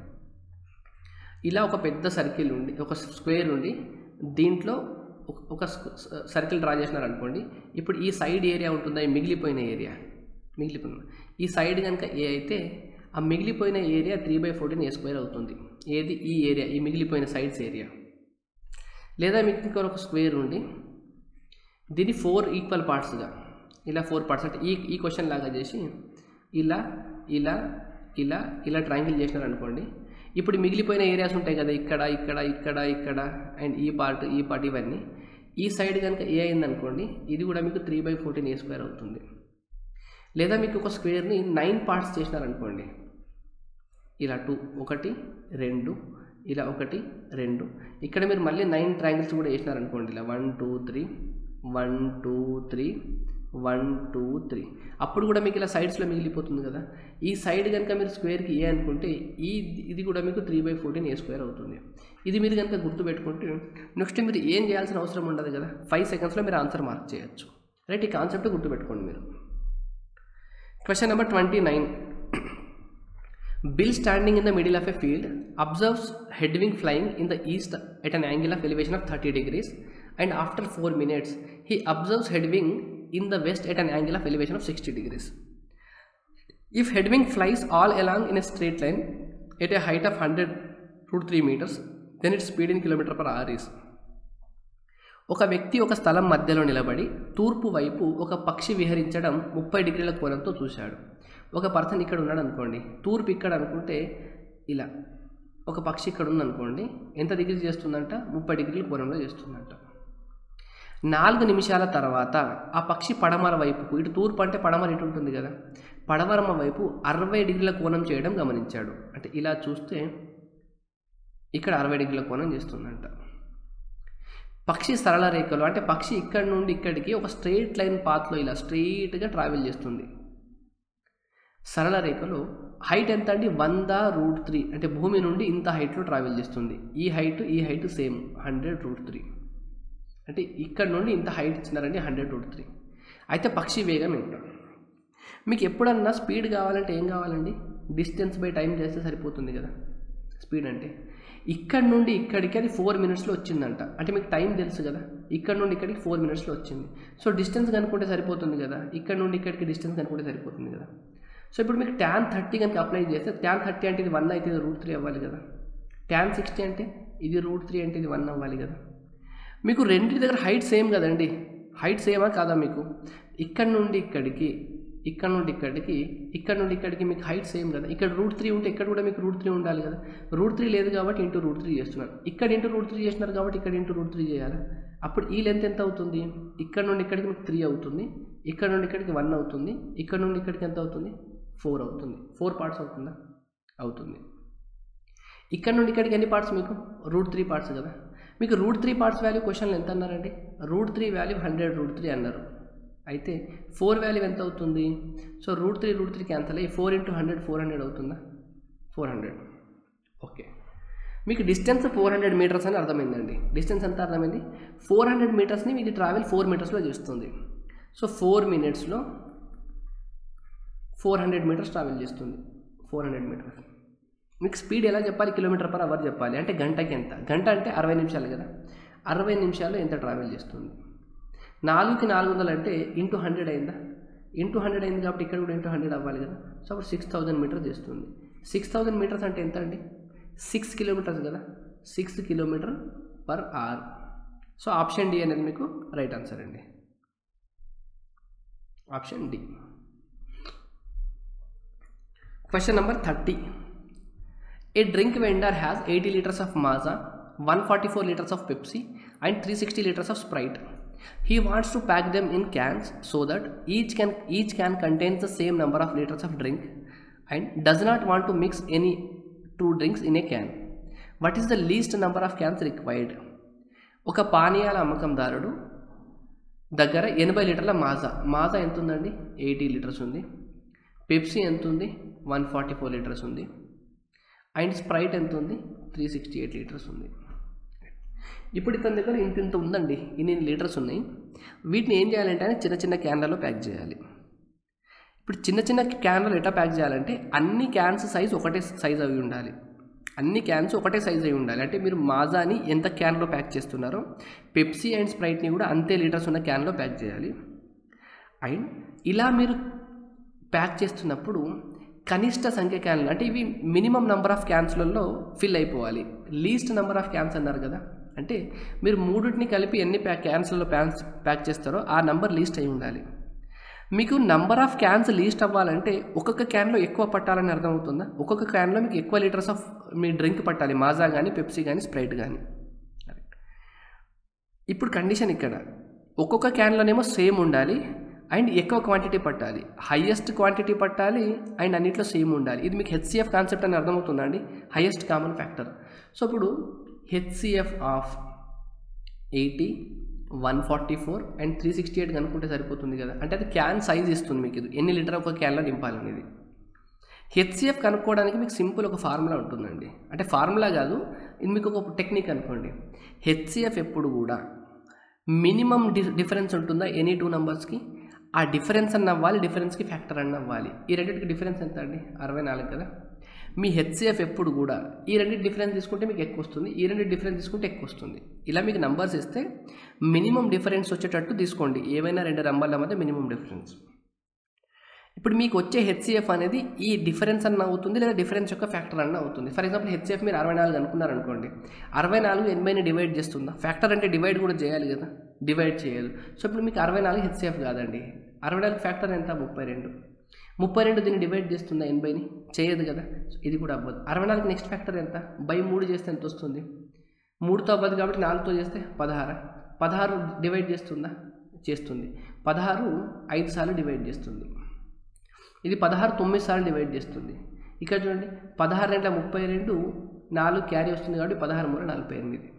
S1: ఇలా ఒక పెద్ద సర్కిల్ ఉండి ఒక స్క్వేర్ ఉండి దీంట్లో ఒక- ఒక సర్కిల్ డ్రా చేసినారు అనుకోండి ఇప్పుడు ఈ సైడ్ ఏరియా ఉంటుందా ఈ మిగిలిపోయిన ఏరియా మిగిలిపోయిన ఈ సైడ్ కనుక ఏ అయితే ఆ మిగిలిపోయిన area three by fourteen a square అవుతుంది ఏది ఈ ఏరియా ఈ మిగిలిపోయిన సైడ్స్ ఏరియా లేదా మీకు ఇంకా ఒక స్క్వేర్ ఉండి దీన్ని ఫోర్ ఈక్వల్ పార్ట్స్గా ఇలా ఫోర్ పార్ట్స్ అంటే ఈ ఈ క్వశ్చన్ లాగా చేసి ఇలా ఇలా ఇలా ఇలా ట్రయాంగిల్ చేసినారు అనుకోండి ఇప్పుడు మిగిలిపోయిన ఏరియాస్ ఉంటాయి కదా ఇక్కడ ఇక్కడ ఇక్కడ ఇక్కడ అండ్ ఈ పార్ట్ ఈ పార్ట్ ఇవన్నీ ఈ సైడ్ కనుక ఏ అయిందనుకోండి ఇది కూడా మీకు three by fourteen a square అవుతుంది లేదా మీకు ఒక స్క్వేర్ని నైన్ పార్ట్స్ చేసినారనుకోండి ఇలా టూ ఒకటి రెండు ఇలా ఒకటి రెండు ఇక్కడ మీరు మళ్ళీ నైన్ ట్రయాంగిల్స్ కూడా వేసినారనుకోండి ఇలా one two three one two three one two three అప్పుడు కూడా మీకు ఇలా సైడ్స్లో మిగిలిపోతుంది కదా ఈ సైడ్ కనుక మీరు స్క్వేర్కి ఏ అనుకుంటే ఈ ఇది కూడా మీకు three by fourteen a square అవుతుంది ఇది మీరు కనుక గుర్తుపెట్టుకుంటే నెక్స్ట్ మీరు ఏం చేయాల్సిన అవసరం ఉండదు కదా ఫైవ్ సెకండ్స్లో మీరు ఆన్సర్ మార్క్ చేయొచ్చు రైట్ ఈ కాన్సెప్ట్ గుర్తుపెట్టుకోండి మీరు question number twenty nine Bill standing in the middle of a field observes headwing flying in the east at an angle of elevation of 30 degrees and after 4 minutes he observes headwing in the west at an angle of elevation of 60 degrees. If headwing flies all along in a straight line at a height of 100 root 3 meters then its speed in kilometer per hour is ఒక వ్యక్తి ఒక స్థలం మధ్యలో నిలబడి తూర్పు వైపు ఒక పక్షి విహరించడం ముప్పై డిగ్రీల కోణంతో చూశాడు ఒక పర్సన్ ఇక్కడ ఉన్నాడు అనుకోండి తూర్పు ఇక్కడ అనుకుంటే ఇలా ఒక పక్షి ఇక్కడ ఉందనుకోండి ఎంత డిగ్రీ చేస్తుందంట ముప్పై డిగ్రీల కోణంలో చేస్తుందంట నాలుగు నిమిషాల తర్వాత ఆ పక్షి పడమర వైపుకు ఇటు తూర్పు అంటే పడమర ఇటు ఉంటుంది కదా పడమరమ వైపు అరవై డిగ్రీల కోణం చేయడం గమనించాడు అంటే ఇలా చూస్తే ఇక్కడ అరవై డిగ్రీల కోణం చేస్తుందంట పక్షి సరళ రేఖలో అంటే పక్షి ఇక్కడి నుండి ఇక్కడికి ఒక స్ట్రెయిట్ లైన్ పాత్లో ఇలా స్ట్రెయిట్గా ట్రావెల్ చేస్తుంది సరళ రేఖలో హైట్ ఎంత అండి వంద రూట్ త్రీ అంటే భూమి నుండి ఇంత హైట్లో ట్రావెల్ చేస్తుంది ఈ హైట్ ఈ height same hundred root three అంటే ఇక్కడ నుండి ఇంత హైట్ ఇచ్చినారండి హండ్రెడ్ రూట్ త్రీ అయితే పక్షి వేగం ఎంత మీకు ఎప్పుడన్నా స్పీడ్ కావాలంటే ఏం కావాలండి డిస్టెన్స్ బై టైం చేస్తే సరిపోతుంది కదా స్పీడ్ అంటే ఇక్కడ నుండి ఇక్కడికి అది ఫోర్ మినిట్స్లో వచ్చిందంట అంటే మీకు టైం తెలుసు కదా ఇక్కడ నుండి ఇక్కడికి ఫోర్ మినిట్స్లో వచ్చింది సో డిస్టెన్స్ కనుక్కుంటే సరిపోతుంది కదా ఇక్కడ నుండి ఇక్కడికి డిస్టెన్స్ కనుక్కుంటే సరిపోతుంది కదా సో ఇప్పుడు మీకు ట్యాన్ థర్టీ కనుక అప్లై చేస్తే ట్యాన్ థర్టీ అంటే ఇది వన్ అయితే ఇది రూట్ త్రీ అవ్వాలి కదా ట్యాన్ సిక్స్టీ అంటే ఇది రూట్ త్రీ అంటే ఇది వన్ అవ్వాలి కదా మీకు రెండింటి దగ్గర హైట్ సేమ్ కదండి హైట్ సేమా కాదా మీకు ఇక్కడ నుండి ఇక్కడికి ఇక్కడ నుండి ఇక్కడికి ఇక్కడ నుండి ఇక్కడికి మీకు హైట్ సేమ్ కదా ఇక్కడ రూట్ త్రీ ఉంటే ఇక్కడ కూడా మీకు రూట్ త్రీ ఉండాలి కదా రూట్ త్రీ లేదు కాబట్టి ఇంటూ రూట్ త్రీ చేస్తున్నారు ఇక్కడ ఇంటూ రూట్ త్రీ చేస్తున్నారు కాబట్టి ఇక్కడ ఇంటూ రూట్ త్రీ చేయాలి అప్పుడు ఈ లెంత్ ఎంత అవుతుంది ఇక్కడ నుండి ఇక్కడికి మీకు త్రీ అవుతుంది ఇక్కడ నుండి ఇక్కడికి వన్ అవుతుంది ఇక్కడ నుండి ఇక్కడికి ఎంత అవుతుంది ఫోర్ అవుతుంది ఫోర్ పార్ట్స్ అవుతుందా అవుతుంది ఇక్కడ నుండి ఇక్కడికి ఎన్ని పార్ట్స్ మీకు రూట్ త్రీ పార్ట్స్ కదా మీకు రూట్ త్రీ పార్ట్స్ వాల్యూ క్వశ్చన్లు ఎంత అన్నారండి root three value hundred root three అన్నారు అయితే ఫోర్ వాల్యూ ఎంత అవుతుంది so root three root three cancel అయ్యి four into hundred four hundred అవుతుందా ఫోర్ హండ్రెడ్ ఓకే మీకు డిస్టెన్స్ ఫోర్ హండ్రెడ్ మీటర్స్ అని అర్థమైందండి డిస్టెన్స్ ఎంత అర్థమైంది ఫోర్ హండ్రెడ్ మీటర్స్ని మీకు ట్రావెల్ ఫోర్ మీటర్స్లో చేస్తుంది సో ఫోర్ మినిట్స్లో ఫోర్ హండ్రెడ్ మీటర్స్ ట్రావెల్ చేస్తుంది ఫోర్ హండ్రెడ్ మీటర్స్ మీకు స్పీడ్ ఎలా చెప్పాలి కిలోమీటర్ పర్ అవర్ చెప్పాలి అంటే గంటకి ఎంత గంట అంటే అరవై నిమిషాలు కదా అరవై నిమిషాల్లో ఎంత ట్రావెల్ చేస్తుంది నాలుగుకి నాలుగు వందలు అంటే ఇంటూ హండ్రెడ్ అయిందా ఇంటూ హండ్రెడ్ అయింది కాబట్టి ఇక్కడ కూడా ఇంటూ హండ్రెడ్ అవ్వాలి కదా సో అప్పుడు సిక్స్ థౌజండ్ మీటర్స్ చేస్తుంది సిక్స్ థౌజండ్ మీటర్స్ అంటే ఎంత అండి సిక్స్ కిలోమీటర్స్ కదా six kilometre per hour so option D అనేది మీకు రైట్ ఆన్సర్ అండి option D Question number 30. A drink vendor has 80 liters of Mazda, 144 liters of Pepsi, and 360 liters of Sprite. He wants to pack them in cans so that each can each can contains the same number of liters of drink and does not want to mix any two drinks in a can. What is the least number of cans required? ఒక పానీయాల అమ్మకందారుడు దగ్గర ఎనభై లీటర్ల మాజా మాజా ఎంత ఉందండి eighty litres ఉంది Pepsi ఎంత ఉంది వన్ ఫార్టీ ఫోర్ లీటర్స్ ఉంది అండ్ స్ప్రైట్ ఎంత ఉంది త్రీ సిక్స్టీ ఎయిట్ లీటర్స్ ఉంది ఇప్పుడు ఇతని దగ్గర ఇంత ఇంత ఉందండి ఇన్ని లీటర్స్ ఉన్నాయి వీటిని ఏం చేయాలంటే ఆయన చిన్న చిన్న క్యాన్లలో ప్యాక్ చేయాలి ఇప్పుడు చిన్న చిన్న క్యాన్లలో ఎట్లా ప్యాక్ చేయాలంటే అన్ని క్యాన్స్ సైజ్ ఒకటే సైజ్ అవి ఉండాలి అన్ని క్యాన్స్ ఒకటే సైజ్ అయి ఉండాలి అంటే మీరు మాజాని ఎంత క్యాన్లో ప్యాక్ చేస్తున్నారో పెప్సీ అండ్ స్ప్రైట్ని కూడా అంతే లీటర్స్ ఉన్న క్యాన్లో ప్యాక్ చేయాలి అండ్ ఇలా మీరు ప్యాక్ చేస్తున్నప్పుడు కనిష్ట సంఖ్య క్యాన్లు అంటే ఇవి మినిమం నెంబర్ ఆఫ్ క్యాన్స్లలో ఫిల్ అయిపోవాలి లీస్ట్ నెంబర్ ఆఫ్ క్యాన్స్ అన్నారు కదా అంటే మీరు మూడింటిని కలిపి ఎన్ని ప్యాక్ క్యాన్స్లలో ప్యాన్స్ ప్యాక్ చేస్తారో ఆ నంబర్ లీస్ట్ అయి ఉండాలి మీకు నంబర్ ఆఫ్ క్యాన్స్ లీస్ట్ అవ్వాలంటే ఒక్కొక్క క్యాన్లో ఎక్కువ పట్టాలని అర్థమవుతుందా ఒక్కొక్క క్యాన్లో మీకు ఎక్కువ లీటర్స్ ఆఫ్ మీ డ్రింక్ పట్టాలి మాజా కానీ పెప్సీ కానీ స్ప్రైట్ కానీ ఇప్పుడు కండిషన్ ఇక్కడ ఒక్కొక్క క్యాన్లోనేమో సేమ్ ఉండాలి అండ్ ఎక్కువ క్వాంటిటీ పట్టాలి హయ్యెస్ట్ క్వాంటిటీ పట్టాలి అండ్ అన్నిట్లో సేమ్ ఉండాలి ఇది మీకు హెచ్సిఎఫ్ కాన్సెప్ట్ అని అర్థమవుతుందా అండి హయ్యెస్ట్ కామన్ ఫ్యాక్టర్ సో ఇప్పుడు HCF of eighty one forty four and three sixty eight కనుక్కుంటే సరిపోతుంది కదా అంటే అది క్యాన్ సైజ్ ఇస్తుంది మీకు ఇది ఎన్ని లీటర్ ఒక క్యాన్లో నింపాలనేది హెచ్సిఎఫ్ కనుక్కోవడానికి మీకు సింపుల్ ఒక ఫార్ములా ఉంటుందండి అంటే ఫార్ములా కాదు ఇది మీకు ఒక టెక్నిక్ అనుకోండి హెచ్సిఎఫ్ ఎప్పుడు కూడా మినిమం డి డిఫరెన్స్ ఉంటుందా ఎనీ టూ నెంబర్స్కి ఆ డిఫరెన్స్ అన్న అవ్వాలి డిఫరెన్స్కి ఫ్యాక్టర్ అన్న అవ్వాలి ఈ రెండింటికి డిఫరెన్స్ ఎంత అండి అరవై నాలుగు కదా మీ హెచ్సిఎఫ్ ఎప్పుడు కూడా ఈ రెండింటి డిఫరెన్స్ తీసుకుంటే మీకు ఎక్కువ వస్తుంది ఈ రెండు డిఫరెన్స్ తీసుకుంటే ఎక్కువ వస్తుంది ఇలా మీకు నంబర్స్ ఇస్తే మినిమం డిఫరెన్స్ వచ్చేటట్టు తీసుకోండి ఏవైనా రెండు నంబర్ల మధ్య మినిమం డిఫరెన్స్ ఇప్పుడు మీకు వచ్చే హెచ్సిఎఫ్ అనేది ఈ డిఫరెన్స్ అన్న అవుతుంది లేదా డిఫరెన్స్ యొక్క ఫ్యాక్టర్ అన్న అవుతుంది ఫర్ ఎగ్జాంపుల్ హెచ్సిఎఫ్ మీరు అరవై నాలుగు అనుకున్నారు అనుకోండి అరవై నాలుగు ఎనభైని డివైడ్ చేస్తుందా ఫ్యాక్టర్ అంటే డివైడ్ కూడా చేయాలి కదా డివైడ్ చేయదు సో ఇప్పుడు మీకు అరవై నాలుగు హెచ్సిఎఫ్ కాదండి అరవై నాలుగు ఫ్యాక్టర్ ఎంత ముప్పై రెండు ముప్పై రెండు దీన్ని డివైడ్ చేస్తుందా ఎనభైని చేయదు కదా ఇది కూడా అవ్వదు అరవై నాలుగు నెక్స్ట్ ఫ్యాక్టర్ ఎంత బై మూడు చేస్తే ఎంత వస్తుంది మూడుతో అవ్వదు కాబట్టి నాలుగుతో చేస్తే పదహారు పదహారు డివైడ్ చేస్తుందా చేస్తుంది పదహారు ఐదు సార్లు డివైడ్ చేస్తుంది ఇది పదహారు తొమ్మిది సార్లు డివైడ్ చేస్తుంది ఇక్కడ చూడండి పదహారు రెంట్ల ముప్పై రెండు నాలుగు క్యారీ వస్తుంది కాబట్టి పదహారు మూడు నలభై ఎనిమిది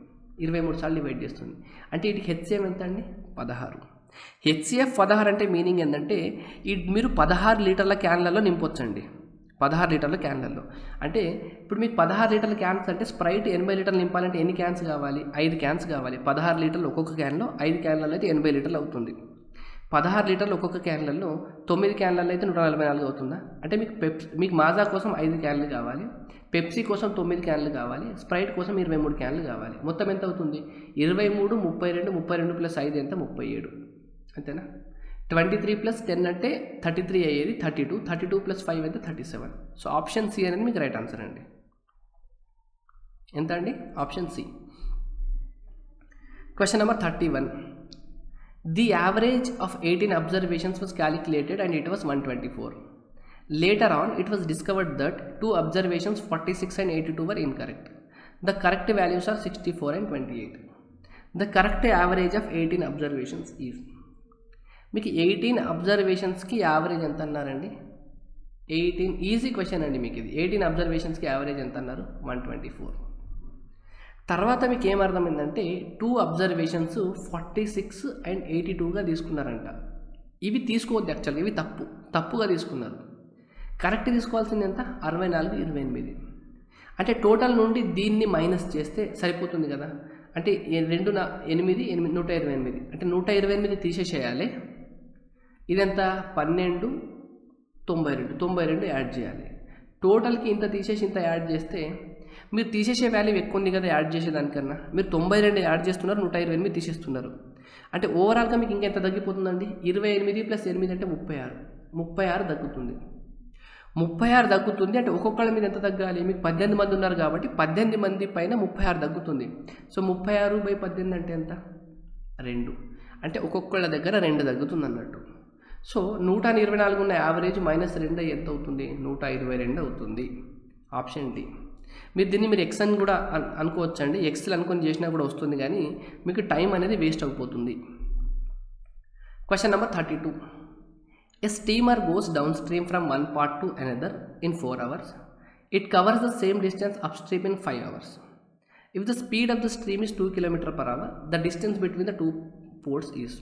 S1: ఇరవై మూడు సార్లు డివైడ్ చేస్తుంది అంటే వీటికి హెచ్సిఎఫ్ ఎంత అండి పదహారు హెచ్సిఎఫ్ పదహారు అంటే మీనింగ్ ఏంటంటే ఈ మీరు పదహారు లీటర్ల క్యాన్లలో నింపొచ్చండి పదహారు లీటర్ల క్యాన్లలో అంటే ఇప్పుడు మీకు పదహారు లీటర్ల క్యాన్స్ అంటే స్ప్రైట్ ఎనభై లీటర్లు నింపాలంటే ఎన్ని క్యాన్స్ కావాలి ఐదు క్యాన్స్ కావాలి పదహారు లీటర్లు ఒక్కొక్క క్యాన్లో ఐదు క్యాన్లలో అయితే ఎనభై లీటర్లు అవుతుంది పదహారు లీటర్లు ఒక్కొక్క క్యాన్లలో తొమ్మిది క్యాన్లలో అయితే నూట నలభై నాలుగు అవుతుందా అంటే మీకు పెప్స్ మీకు మాజా కోసం ఐదు క్యాన్లు కావాలి పెప్సీ కోసం తొమ్మిది క్యాన్లు కావాలి స్ప్రైట్ కోసం ఇరవై మూడు క్యాన్లు కావాలి మొత్తం ఎంత అవుతుంది ఇరవై మూడు ముప్పై రెండు ముప్పై రెండు ప్లస్ ఐదు ఎంత ముప్పై ఏడు అంతేనా ట్వంటీ త్రీ ప్లస్ టెన్ అంటే థర్టీ త్రీ అయ్యేది thirty two thirty two plus five అయితే thirty seven so option C అనేది మీకు రైట్ ఆన్సర్ అండి ఎంత అండి option C question number thirty one the average of eighteen observations was calculated and it was one twenty four later on it was discovered that two observations forty six and eighty two were incorrect the correct values are sixty four and twenty eight the correct average of eighteen observations is మీకు eighteen అబ్జర్వేషన్స్కి average ఎంత అన్నారండి eighteen easy question అండి మీకు ఇది eighteen అబ్జర్వేషన్స్కి average ఎంత అన్నారు వన్ ట్వంటీ ఫోర్ తర్వాత మీకు ఏమర్థమైందంటే two observations forty six and eighty టూగా తీసుకున్నారంట ఇవి తీసుకోవద్దు యాక్చువల్గా ఇవి తప్పు తప్పుగా తీసుకున్నారు కరెక్ట్ తీసుకోవాల్సింది ఎంత అరవై నాలుగు ఇరవై ఎనిమిది అంటే టోటల్ నుండి దీన్ని మైనస్ చేస్తే సరిపోతుంది కదా అంటే ఏ- రెండు నా ఎనిమిది ఎనిమిది నూట ఇరవై ఎనిమిది అంటే నూట ఇరవై ఎనిమిది తీసేసేయాలి ఇదెంత పన్నెండు తొంభై రెండు తొంభై రెండు యాడ్ చేయాలి టోటల్కి ఇంత తీసేసి ఇంత యాడ్ చేస్తే మీరు తీసేసే వాల్యూ ఎక్కువ ఉంది కదా యాడ్ చేసేదానికన్నా మీరు తొంభై రెండు యాడ్ చేస్తున్నారు నూట ఇరవై ఎనిమిది తీసేస్తున్నారు అంటే ఓవరాల్గా మీకు ఇంకెంత తగ్గిపోతుందండి ఇరవై ఎనిమిది ప్లస్ ఎనిమిది అంటే ముప్పై ఆరు ముప్పై ఆరు తగ్గుతుంది ముప్పై ఆరు తగ్గుతుంది అంటే ఒక్కొక్కళ్ళ మీద ఎంత తగ్గాలి మీకు పద్దెనిమిది మంది ఉన్నారు కాబట్టి పద్దెనిమిది మంది పైన ముప్పై ఆరు తగ్గుతుంది సో ముప్పై ఆరు బై పద్దెనిమిది అంటే ఎంత రెండు అంటే ఒక్కొక్కళ్ళ దగ్గర రెండు తగ్గుతుంది అన్నట్టు సో నూట ఇరవై నాలుగు ఉన్న యావరేజ్ మైనస్ రెండు ఎంత అవుతుంది నూట ఇరవై రెండు అవుతుంది ఆప్షన్ డి మీరు దీన్ని మీరు ఎక్స్ అని కూడా అన్- అనుకోవచ్చండి ఎక్స్లు అనుకొని చేసినా కూడా వస్తుంది కానీ మీకు టైం అనేది వేస్ట్ అయిపోతుంది question number thirty two A steamer goes downstream from one part to another in 4 hours. It covers the same distance upstream in 5 hours. If the speed of the stream is 2 km per hour, the distance between the two ports is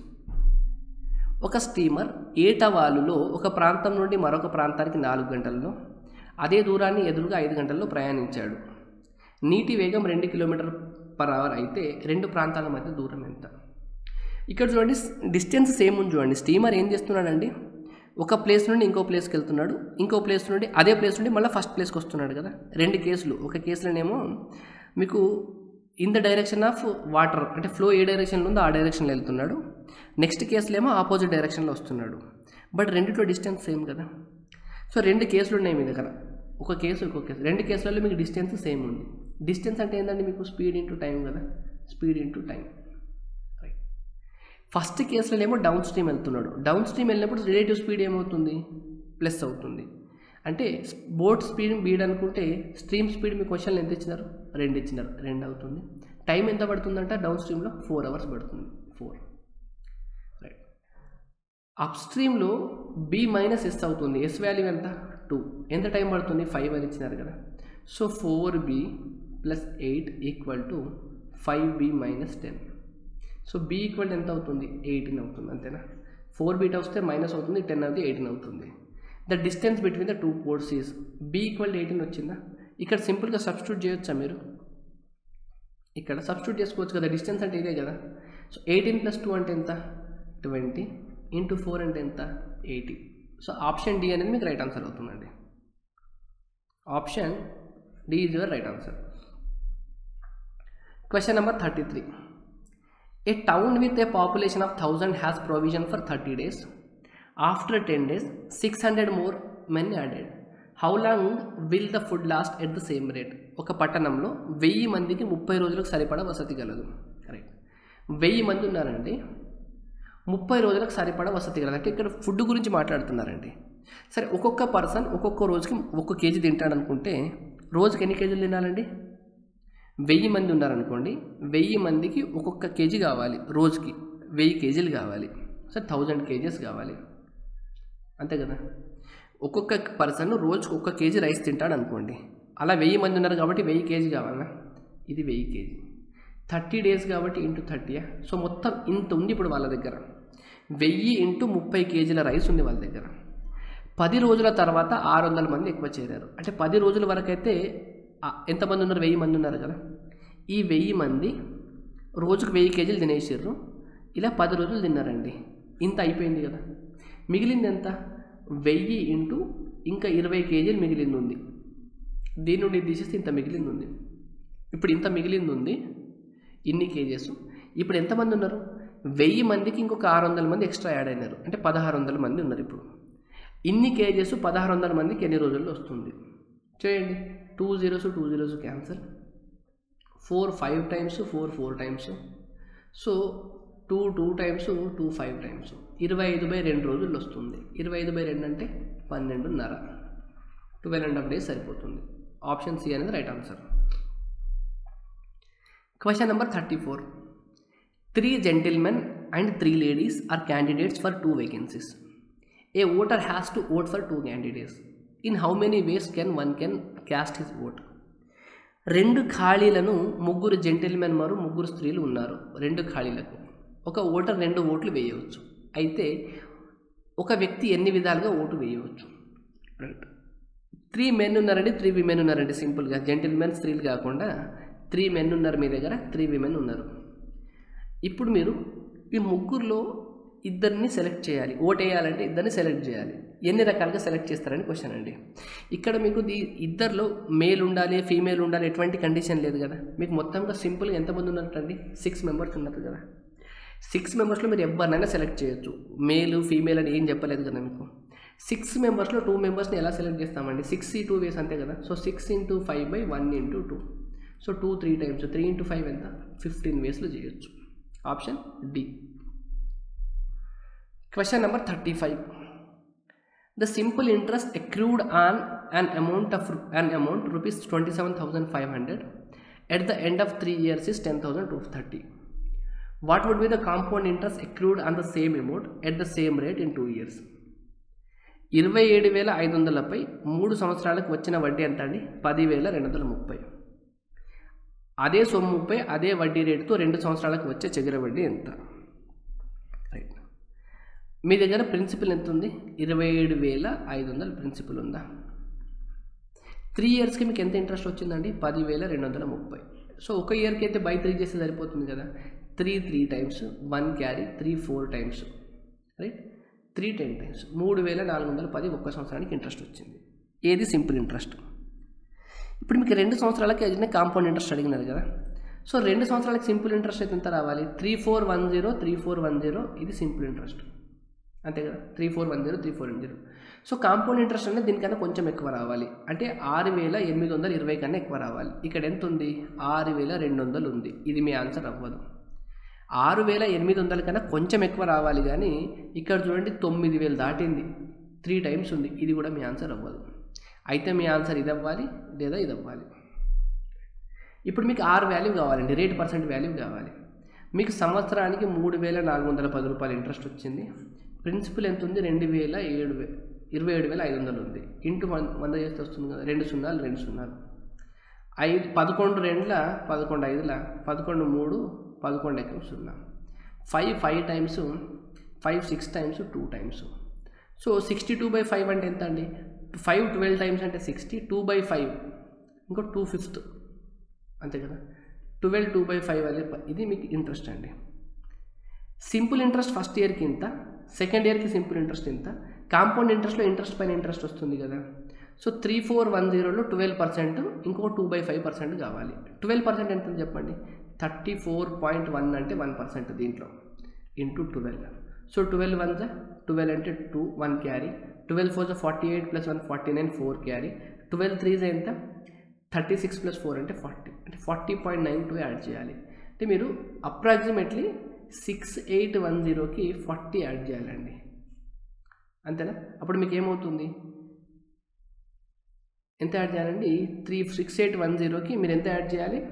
S1: ఒక steamer ఏటవాలులో ఒక ప్రాంతం నుండి మరొక ప్రాంతానికి నాలుగు గంటల్లో అదే దూరాన్ని ఎదురుగా ఐదు గంటల్లో ప్రయాణించాడు నీటి వేగం రెండు కిలోమీటర్ పర్ అవర్ అయితే రెండు ప్రాంతాల మధ్య దూరం ఎంత ఇక్కడ చూడండి డిస్టెన్స్ సేమ్ ఉంది చూడండి స్టీమర్ ఏం చేస్తున్నాడండి ఒక ప్లేస్ నుండి ఇంకో ప్లేస్కి వెళ్తున్నాడు ఇంకో ప్లేస్ నుండి అదే ప్లేస్ నుండి మళ్ళీ ఫస్ట్ ప్లేస్కి వస్తున్నాడు కదా రెండు కేసులు ఒక కేసులోనేమో మీకు in the direction of water అంటే ఫ్లో ఏ డైరెక్షన్లో ఉందో ఆ డైరెక్షన్లో వెళ్తున్నాడు నెక్స్ట్ కేసులో ఏమో ఆపోజిట్ డైరెక్షన్లో వస్తున్నాడు బట్ రెండిట్లో డిస్టెన్స్ సేమ్ కదా సో రెండు కేసులు ఉన్నాయి మీ దగ్గర ఒక కేసు ఇంకో కేసు రెండు కేసులలో మీకు డిస్టెన్స్ సేమ్ ఉంది డిస్టెన్స్ అంటే ఏంటంటే మీకు స్పీడ్ ఇంటూ టైం కదా speed into time right first కేసులో ఏమో డౌన్ స్ట్రీమ్ వెళ్తున్నాడు డౌన్ స్ట్రీమ్ వెళ్ళినప్పుడు రిలేటివ్ స్పీడ్ ఏమవుతుంది ప్లస్ అవుతుంది అంటే బోట్ స్పీడ్ బీడ్ అనుకుంటే స్ట్రీమ్ స్పీడ్ మీ క్వశ్చన్లు ఎంత ఇచ్చినారు రెండు ఇచ్చినారు రెండు అవుతుంది టైం ఎంత పడుతుందంట డౌన్ స్ట్రీమ్లో ఫోర్ అవర్స్ పడుతుంది ఫోర్ రైట్ అప్ స్ట్రీమ్లో బి మైనస్ ఎస్ అవుతుంది ఎస్ వాల్యూ ఎంత టూ ఎంత టైం పడుతుంది ఫైవ్ అని ఇచ్చినారు కదా so four B plus eight equal to five B minus ten so B equal ఎంత అవుతుంది ఎయిటీన్ అవుతుంది అంతేనా ఫోర్ బీట్ వస్తే మైనస్ అవుతుంది టెన్ అవుతుంది ఎయిటీన్ అవుతుంది the distance between the two ports is B equal eighteen వచ్చిందా ఇక్కడ సింపుల్గా సబ్స్టిట్యూట్ చేయొచ్చా మీరు ఇక్కడ సబ్స్టిట్యూట్ చేసుకోవచ్చు కదా డిస్టెన్స్ అంటే ఇదే కదా సో ఎయిటీన్ ప్లస్ టూ అంటే ఎంత ట్వంటీ ఇంటూ ఫోర్ అంటే ఎంత ఎయిటీ సో ఆప్షన్ డి అనేది మీకు రైట్ ఆన్సర్ అవుతుందండి option D is your right answer question number thirty three A town with a population of 1000 has provision for 30 days. After 10 days, 600 more men added. How long will the food last at the same rate? ఒక పట్టణంలో వెయ్యి మందికి ముప్పై రోజులకు సరిపడా వసతి కలదు right వెయ్యి మంది ఉన్నారండి ముప్పై రోజులకు సరిపడా వసతి కలదు అంటే ఇక్కడ ఫుడ్ గురించి మాట్లాడుతున్నారండి సరే ఒక్కొక్క పర్సన్ ఒక్కొక్క రోజుకి ఒక్కొక్క కేజీ తింటాడు అనుకుంటే రోజుకి ఎన్ని కేజీలు తినాలండి వెయ్యి మంది ఉన్నారనుకోండి వెయ్యి మందికి ఒక్కొక్క కేజీ కావాలి రోజుకి వెయ్యి కేజీలు కావాలి సో థౌజండ్ కేజీస్ కావాలి అంతే కదా ఒక్కొక్క పర్సన్ రోజుకి ఒక్క కేజీ రైస్ తింటాడు అనుకోండి అలా వెయ్యి మంది ఉన్నారు కాబట్టి వెయ్యి కేజీ కావాలన్నా ఇది వెయ్యి కేజీ థర్టీ డేస్ కాబట్టి ఇంటూ థర్టీయా సో మొత్తం ఇంత ఉంది ఇప్పుడు వాళ్ళ దగ్గర వెయ్యి ఇంటూ ముప్పై కేజీల రైస్ ఉంది వాళ్ళ దగ్గర పది రోజుల తర్వాత ఆరు వందల మంది ఎక్కువ చేరారు అంటే పది రోజుల వరకు అయితే ఆ- ఎంతమంది ఉన్నారు వెయ్యి మంది ఉన్నారు కదా ఈ వెయ్యి మంది రోజుకు వెయ్యి కేజీలు తినేసారు ఇలా పది రోజులు తిన్నారండి ఇంత అయిపోయింది కదా మిగిలింది ఎంత వెయ్యి ఇంటూ ఇంకా ఇరవై కేజీలు మిగిలింది ఉంది దీని నుండి తీసేస్తే ఇంత మిగిలింది ఉంది ఇప్పుడు ఇంత మిగిలింది ఉంది ఇన్ని కేజెస్ ఇప్పుడు ఎంతమంది ఉన్నారు వెయ్యి మందికి ఇంకొక ఆరు వందల మంది ఎక్స్ట్రా యాడ్ అయినారు అంటే పదహారు వందల మంది ఉన్నారు ఇప్పుడు ఇన్ని కేజెస్ పదహారు వందల మందికి ఎన్ని రోజుల్లో వస్తుంది చేయండి two zeros two zeros cancel four five times four four times so two two times two five times ఇరవై ఐదు బై రెండు రోజుల్లో వస్తుంది ఇరవై ఐదు బై రెండు అంటే పన్నెండున్నర ట్వెల్వ్ అండ్ హాఫ్ డేస్ సరిపోతుంది ఆప్షన్ సి అనేది right answer question number thirty four three gentlemen and three ladies are candidates for two vacancies a voter has to vote for two candidates in how many ways can one can cast his vote రెండు ఖాళీలను ముగ్గురు gentlemen మారు ముగ్గురు స్త్రీలు ఉన్నారు రెండు ఖాళీలకు ఒక voter రెండు ఓట్లు వేయవచ్చు అయితే ఒక వ్యక్తి ఎన్ని విధాలుగా ఓటు వేయవచ్చు రైట్ త్రీ మెన్ ఉన్నారండి త్రీ విమెన్ ఉన్నారండి సింపుల్గా జెంటిల్మెన్ స్త్రీలు కాకుండా త్రీ మెన్ ఉన్నారు మీ దగ్గర త్రీ విమెన్ ఉన్నారు ఇప్పుడు మీరు ఈ ముగ్గురులో ఇద్దరిని సెలెక్ట్ చేయాలి ఓట్ వేయాలంటే ఇద్దరిని సెలెక్ట్ చేయాలి ఎన్ని రకాలుగా సెలెక్ట్ చేస్తారని క్వశ్చన్ అండి ఇక్కడ మీకు దీ ఇద్దరిలో మేల్ ఉండాలి ఫీమేల్ ఉండాలి ఎటువంటి కండిషన్ లేదు కదా మీకు మొత్తంగా సింపుల్గా ఎంతమంది ఉన్నట్టండి సిక్స్ మెంబర్స్ ఉన్నారు కదా సిక్స్ మెంబర్స్లో మీరు ఎవరినైనా సెలెక్ట్ చేయొచ్చు మేల్ ఫీమేల్ అని ఏం చెప్పలేదు కదా మీకు సిక్స్ మెంబర్స్లో టూ మెంబర్స్ని ఎలా సెలెక్ట్ చేస్తామండి సిక్స్ ఈ టూ వేస్ అంతే కదా so six into five by one into two so two three times three into five ఎంత ఫిఫ్టీన్ వేస్లో చేయొచ్చు option D question number thirty five the simple interest accrued on an amount of an amount rupees twenty seven thousand five hundred at the end of three years is ten thousand two thirty what would be the compound interest accrued on the same amount at the same rate in two years ఇరవై ఏడు వేల ఐదు వందలపై మూడు సంవత్సరాలకు వచ్చిన వడ్డీ ఎంత అండి పదివేల రెండు వందల ముప్పై అదే సొమ్ముపై అదే వడ్డీ రేటుతో రెండు సంవత్సరాలకు వచ్చే చగిర వడ్డీ ఎంత రైట్ మీ దగ్గర ప్రిన్సిపల్ ఎంత ఉంది ఇరవై ఏడు వేల ఐదు వందల ప్రిన్సిపల్ ఉందా త్రీ ఇయర్స్కి మీకు ఎంత ఇంట్రెస్ట్ వచ్చిందండి పదివేల రెండు వందల ముప్పై సో ఒక ఇయర్కి అయితే బై త్రీ చేస్తే సరిపోతుంది కదా three three times one carry three four times right three ten times మూడు వేల నాలుగు వందల పది ఒక్క సంవత్సరానికి ఇంట్రెస్ట్ వచ్చింది ఏది సింపుల్ ఇంట్రెస్ట్ ఇప్పుడు మీకు రెండు సంవత్సరాలకి అడిగిన కాంపౌండ్ ఇంట్రెస్ట్ అడిగినారు కదా సో రెండు సంవత్సరాలకి సింపుల్ ఇంట్రెస్ట్ అయితే ఎంత రావాలి three four one zero three four one zero ఇది సింపుల్ ఇంట్రెస్ట్ అంతే కదా three four one zero three four one zero so compound interest అనేది దీనికన్నా కొంచెం ఎక్కువ రావాలి అంటే ఆరు వేల ఎనిమిది వందల ఇరవై కన్నా ఎక్కువ రావాలి ఇక్కడ ఎంత ఉంది ఆరు వేల రెండు వందలు ఉంది ఇది మీ ఆన్సర్ అవ్వదు ఆరు వేల ఎనిమిది వందల కన్నా కొంచెం ఎక్కువ రావాలి కానీ ఇక్కడ చూడండి తొమ్మిది వేలు దాటింది త్రీ టైమ్స్ ఉంది ఇది కూడా మీ ఆన్సర్ అవ్వదు అయితే మీ ఆన్సర్ ఇది అవ్వాలి లేదా ఇది అవ్వాలి ఇప్పుడు మీకు ఆరు వాల్యూ కావాలండి రేట్ పర్సెంట్ వాల్యూ కావాలి మీకు సంవత్సరానికి మూడు వేల నాలుగు వందల పది రూపాయలు ఇంట్రెస్ట్ వచ్చింది ప్రిన్సిపల్ ఎంత ఉంది రెండు వేల ఏడు వే ఇరవై ఏడు వేల ఐదు వందలు ఉంది ఇంటూ వన్ వంద చేస్తే వస్తుంది కదా రెండు సున్నాలు రెండు సున్నాలు ఐదు పదకొండు రెండుల పదకొండు ఐదుల పదకొండు మూడు పదకొండు ఎకరం సున్నా five five times five six times two times so sixty two by five అంటే ఎంత అండి ఫైవ్ ట్వెల్వ్ టైమ్స్ అంటే సిక్స్టీ టూ బై ఫైవ్ ఇంకో టూ ఫిఫ్త్ అంతే కదా ట్వెల్వ్ టూ బై ఫైవ్ అదే ప- ఇది మీకు ఇంట్రెస్ట్ అండి సింపుల్ ఇంట్రెస్ట్ ఫస్ట్ ఇయర్కి ఇంత సెకండ్ ఇయర్కి సింపుల్ ఇంట్రెస్ట్ ఇంత కాంపౌండ్ ఇంట్రెస్ట్లో ఇంట్రెస్ట్ పైన ఇంట్రెస్ట్ వస్తుంది కదా సో త్రీ ఫోర్ వన్ జీరోలో ట్వెల్వ్ పర్సెంట్ ఇంకో టూ బై ఫైవ్ పర్సెంట్ కావాలి ట్వెల్వ్ పర్సెంట్ ఎంత చెప్పండి థర్టీ ఫోర్ పాయింట్ వన్ అంటే వన్ పర్సెంట్ దీంట్లో into twelve so twelve one జా ట్వెల్వ్ అంటే two one carry twelve four జా forty eight plus one forty nine four carry twelve three జా ఎంత థర్టీ సిక్స్ ప్లస్ ఫోర్ అంటే forty అంటే forty point nine two add చేయాలి అంటే మీరు అప్రాక్సిమేట్లీ సిక్స్ ఎయిట్ వన్ జీరోకి ఫార్టీ యాడ్ చేయాలండి అంతేనా అప్పుడు మీకు ఏమవుతుంది ఎంత యాడ్ చేయాలండి త్రీ సిక్స్ ఎయిట్ వన్ జీరోకి మీరు ఎంత యాడ్ చేయాలి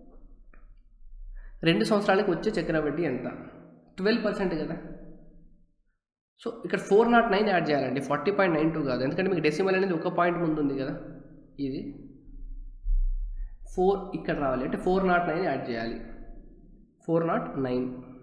S1: రెండు సంవత్సరాలకు వచ్చే చక్ర వడ్డీ ఎంత ట్వెల్వ్ పర్సెంట్ కదా సో ఇక్కడ ఫోర్ నాట్ నైన్ యాడ్ చేయాలండి ఫార్టీ పాయింట్ నైన్ టూ కాదు ఎందుకంటే మీకు డెసిమల్ అనేది ఒక పాయింట్ ముందు ఉంది కదా ఇది ఫోర్ ఇక్కడ రావాలి అంటే ఫోర్ నాట్ నైన్ యాడ్ చేయాలి four not nine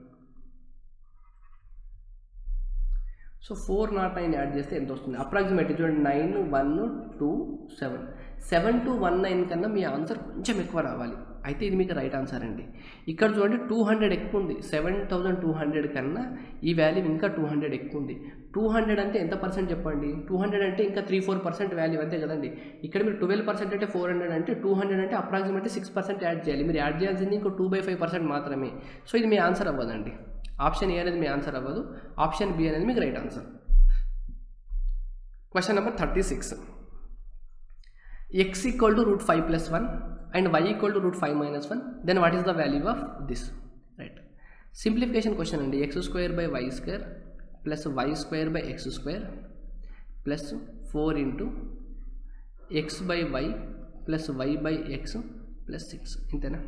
S1: so four not nine add చేస్తే ఎంత వస్తుంది అప్రాక్సిమేట్ చూడండి nine one two seven seven two one nine కన్నా మీ ఆన్సర్ కొంచెం ఎక్కువ రావాలి అయితే ఇది మీకు రైట్ ఆన్సర్ అండి ఇక్కడ చూడండి టూ హండ్రెడ్ ఎక్కువ ఉంది సెవెన్ థౌజండ్ టూ హండ్రెడ్ కన్నా ఈ వాల్యూ ఇంకా టూ హండ్రెడ్ ఎక్కువ ఉంది టూ హండ్రెడ్ అంటే ఎంత పర్సెంట్ చెప్పండి టూ హండ్రెడ్ అంటే ఇంకా త్రీ ఫోర్ పర్సెంట్ వాల్యూ అంతే కదండి ఇక్కడ మీరు ట్వెల్వ్ పర్సెంట్ అంటే ఫోర్ హండ్రెడ్ అంటే టూ హండ్రెడ్ అంటే అప్రాక్సిమేట్లీ సిక్స్ పర్సెంట్ యాడ్ చేయాలి మీరు యాడ్ చేయాల్సింది ఇంకో టూ బై ఫైవ్ పర్సెంట్ మాత్రమే సో ఇది మీ ఆన్సర్ అవ్వదండి ఆప్షన్ ఏ అనేది మీ ఆన్సర్ అవ్వదు ఆప్షన్ బి అనేది మీకు right answer question number thirty six X equal to root five plus one and Y equal to root five minus one then what is the value of this right simplification question అండి X square by Y square plus Y square by X square plus four into X by Y plus Y by X plus six ఇంతేనా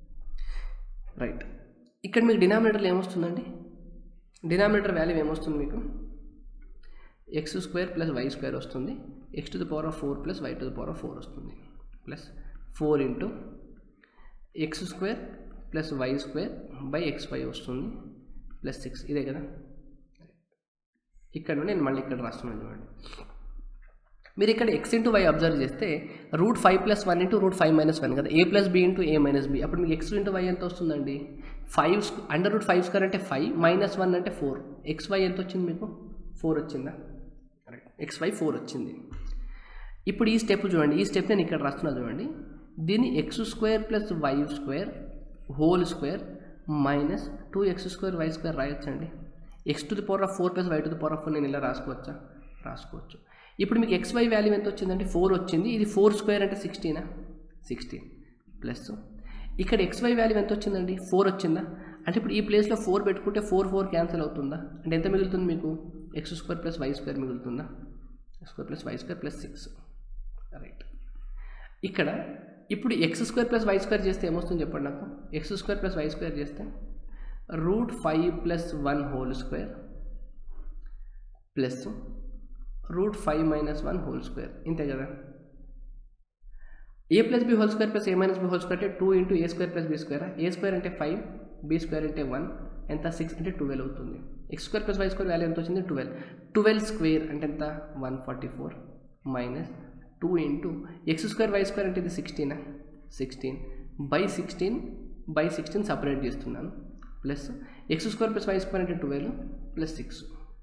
S1: right ఇక్కడ మీకు డినామినేటర్లో ఏమొస్తుందండి denominator value ఏమొస్తుంది మీకు X square plus Y square వస్తుంది X to the power of four plus Y to the power of four వస్తుంది plus four into X square plus Y square by X Y వస్తుంది plus six ఇదే కదా ఇక్కడ నుండి నేను మళ్ళీ ఇక్కడ రాస్తున్నాను చూడండి మీరు ఇక్కడ ఎక్స్ ఇంటూ వై అబ్జర్వ్ చేస్తే root five plus one into root five minus one కదా A plus B into A minus B అప్పుడు మీకు ఎక్స్ ఇంటూ వై ఎంత వస్తుందండి five under root five square అంటే ఫైవ్ మైనస్ వన్ అంటే four X Y ఎంత వచ్చింది మీకు ఫోర్ వచ్చిందా ఎక్స్ వై ఫోర్ వచ్చింది ఇప్పుడు ఈ స్టెప్ చూడండి ఈ స్టెప్ నేను ఇక్కడ రాస్తున్నా చూడండి దీన్ని X square plus Y square whole square minus two X square Y square రాయొచ్చండి X to the power of four plus Y to the power of four నేను ఇలా రాసుకోవచ్చా రాసుకోవచ్చు ఇప్పుడు మీకు ఎక్స్ వై వాల్యూ ఎంత వచ్చిందంటే ఫోర్ వచ్చింది ఇది ఫోర్ స్క్వేర్ అంటే సిక్స్టీనా సిక్స్టీన్ ప్లస్ ఇక్కడ ఎక్స్ వై వాల్యూ ఎంత వచ్చిందండి ఫోర్ వచ్చిందా అంటే ఇప్పుడు ఈ ప్లేస్లో ఫోర్ పెట్టుకుంటే ఫోర్ ఫోర్ క్యాన్సిల్ అవుతుందా అంటే ఎంత మిగులుతుంది మీకు X square plus Y square మిగులుతుందా square plus Y square plus six right ఇక్కడ ఇప్పుడు X square plus Y square చేస్తే ఏమొస్తుంది చెప్పండి నాకు X square plus Y square చేస్తే root five plus one whole square plus root five minus one whole square ఇంతే కదా A plus B whole square plus A minus B whole square అంటే two into A square plus B square A square అంటే five B square అంటే one ఎంత six అంటే twelve అవుతుంది X square plus Y square value ఎంత వచ్చింది twelve twelve square అంటే ఎంత one forty four minus two into X square Y square అంటే ఇది సిక్స్టీనా sixteen by sixteen by sixteen separate చేస్తున్నాను plus X square plus Y square అంటే twelve plus six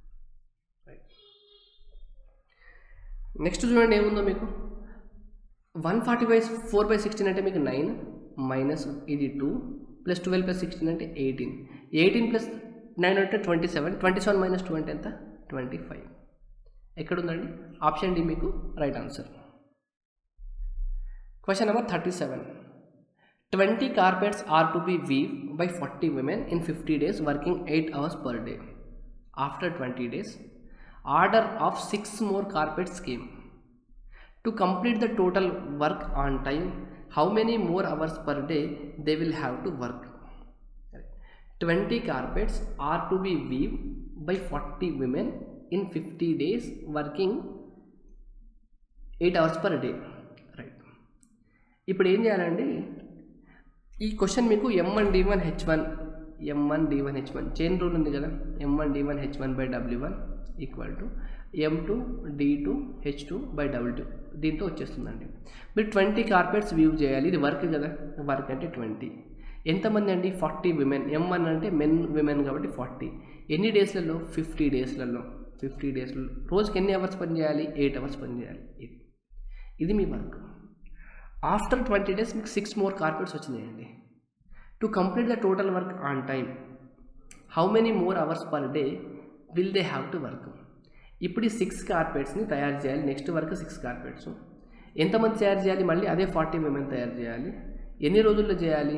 S1: next చూడండి ఏముందో మీకు one forty by four by sixteen అంటే మీకు నైన్ మైనస్ ఇది two plus twelve plus sixteen అంటే ఎయిటీన్ ఎయిటీన్ ప్లస్ నైన్ అంటే twenty seven twenty seven minus two అంటే ఎంత ట్వంటీ ఫైవ్ ఎక్కడుందండి ఆప్షన్ డి మీకు right answer question number thirty seven twenty carpets are to be weave by forty women in fifty days working eight hours per day after twenty days order of six more carpets came to complete the total work on time how many more hours per day they will have to work twenty carpets are to be weave by forty women in fifty days working eight hours per day right ఇప్పుడు ఏం చేయాలండి ఈ question మీకు M one D one H one M one D one H one chain rule ఉంది కదా M one D one H one by W one equal to M two D two H two by double two దీంతో వచ్చేస్తుందండి మీరు twenty carpets view చేయాలి ఇది work కదా work అంటే twenty ఎంతమంది అండి ఫార్టీ విమెన్ ఎం వన్ అంటే మెన్ విమెన్ కాబట్టి ఫార్టీ ఎన్ని డేస్లలో ఫిఫ్టీ డేస్లలో ఫిఫ్టీ డేస్లలో రోజుకి ఎన్ని అవర్స్ పని చేయాలి ఎయిట్ అవర్స్ పని చేయాలి ఇది ఇది మీ వర్క్ ఆఫ్టర్ ట్వంటీ డేస్ మీకు సిక్స్ మోర్ కార్పెట్స్ వచ్చినాయండి to complete the total work on time how many more hours per day will they have to work ఇప్పుడు ఈ సిక్స్ కార్పెట్స్ని తయారు చేయాలి నెక్స్ట్ వర్క్ సిక్స్ కార్పెట్స్ ఎంతమంది తయారు చేయాలి మళ్ళీ అదే ఫార్టీ విమెన్ తయారు చేయాలి ఎన్ని రోజుల్లో చేయాలి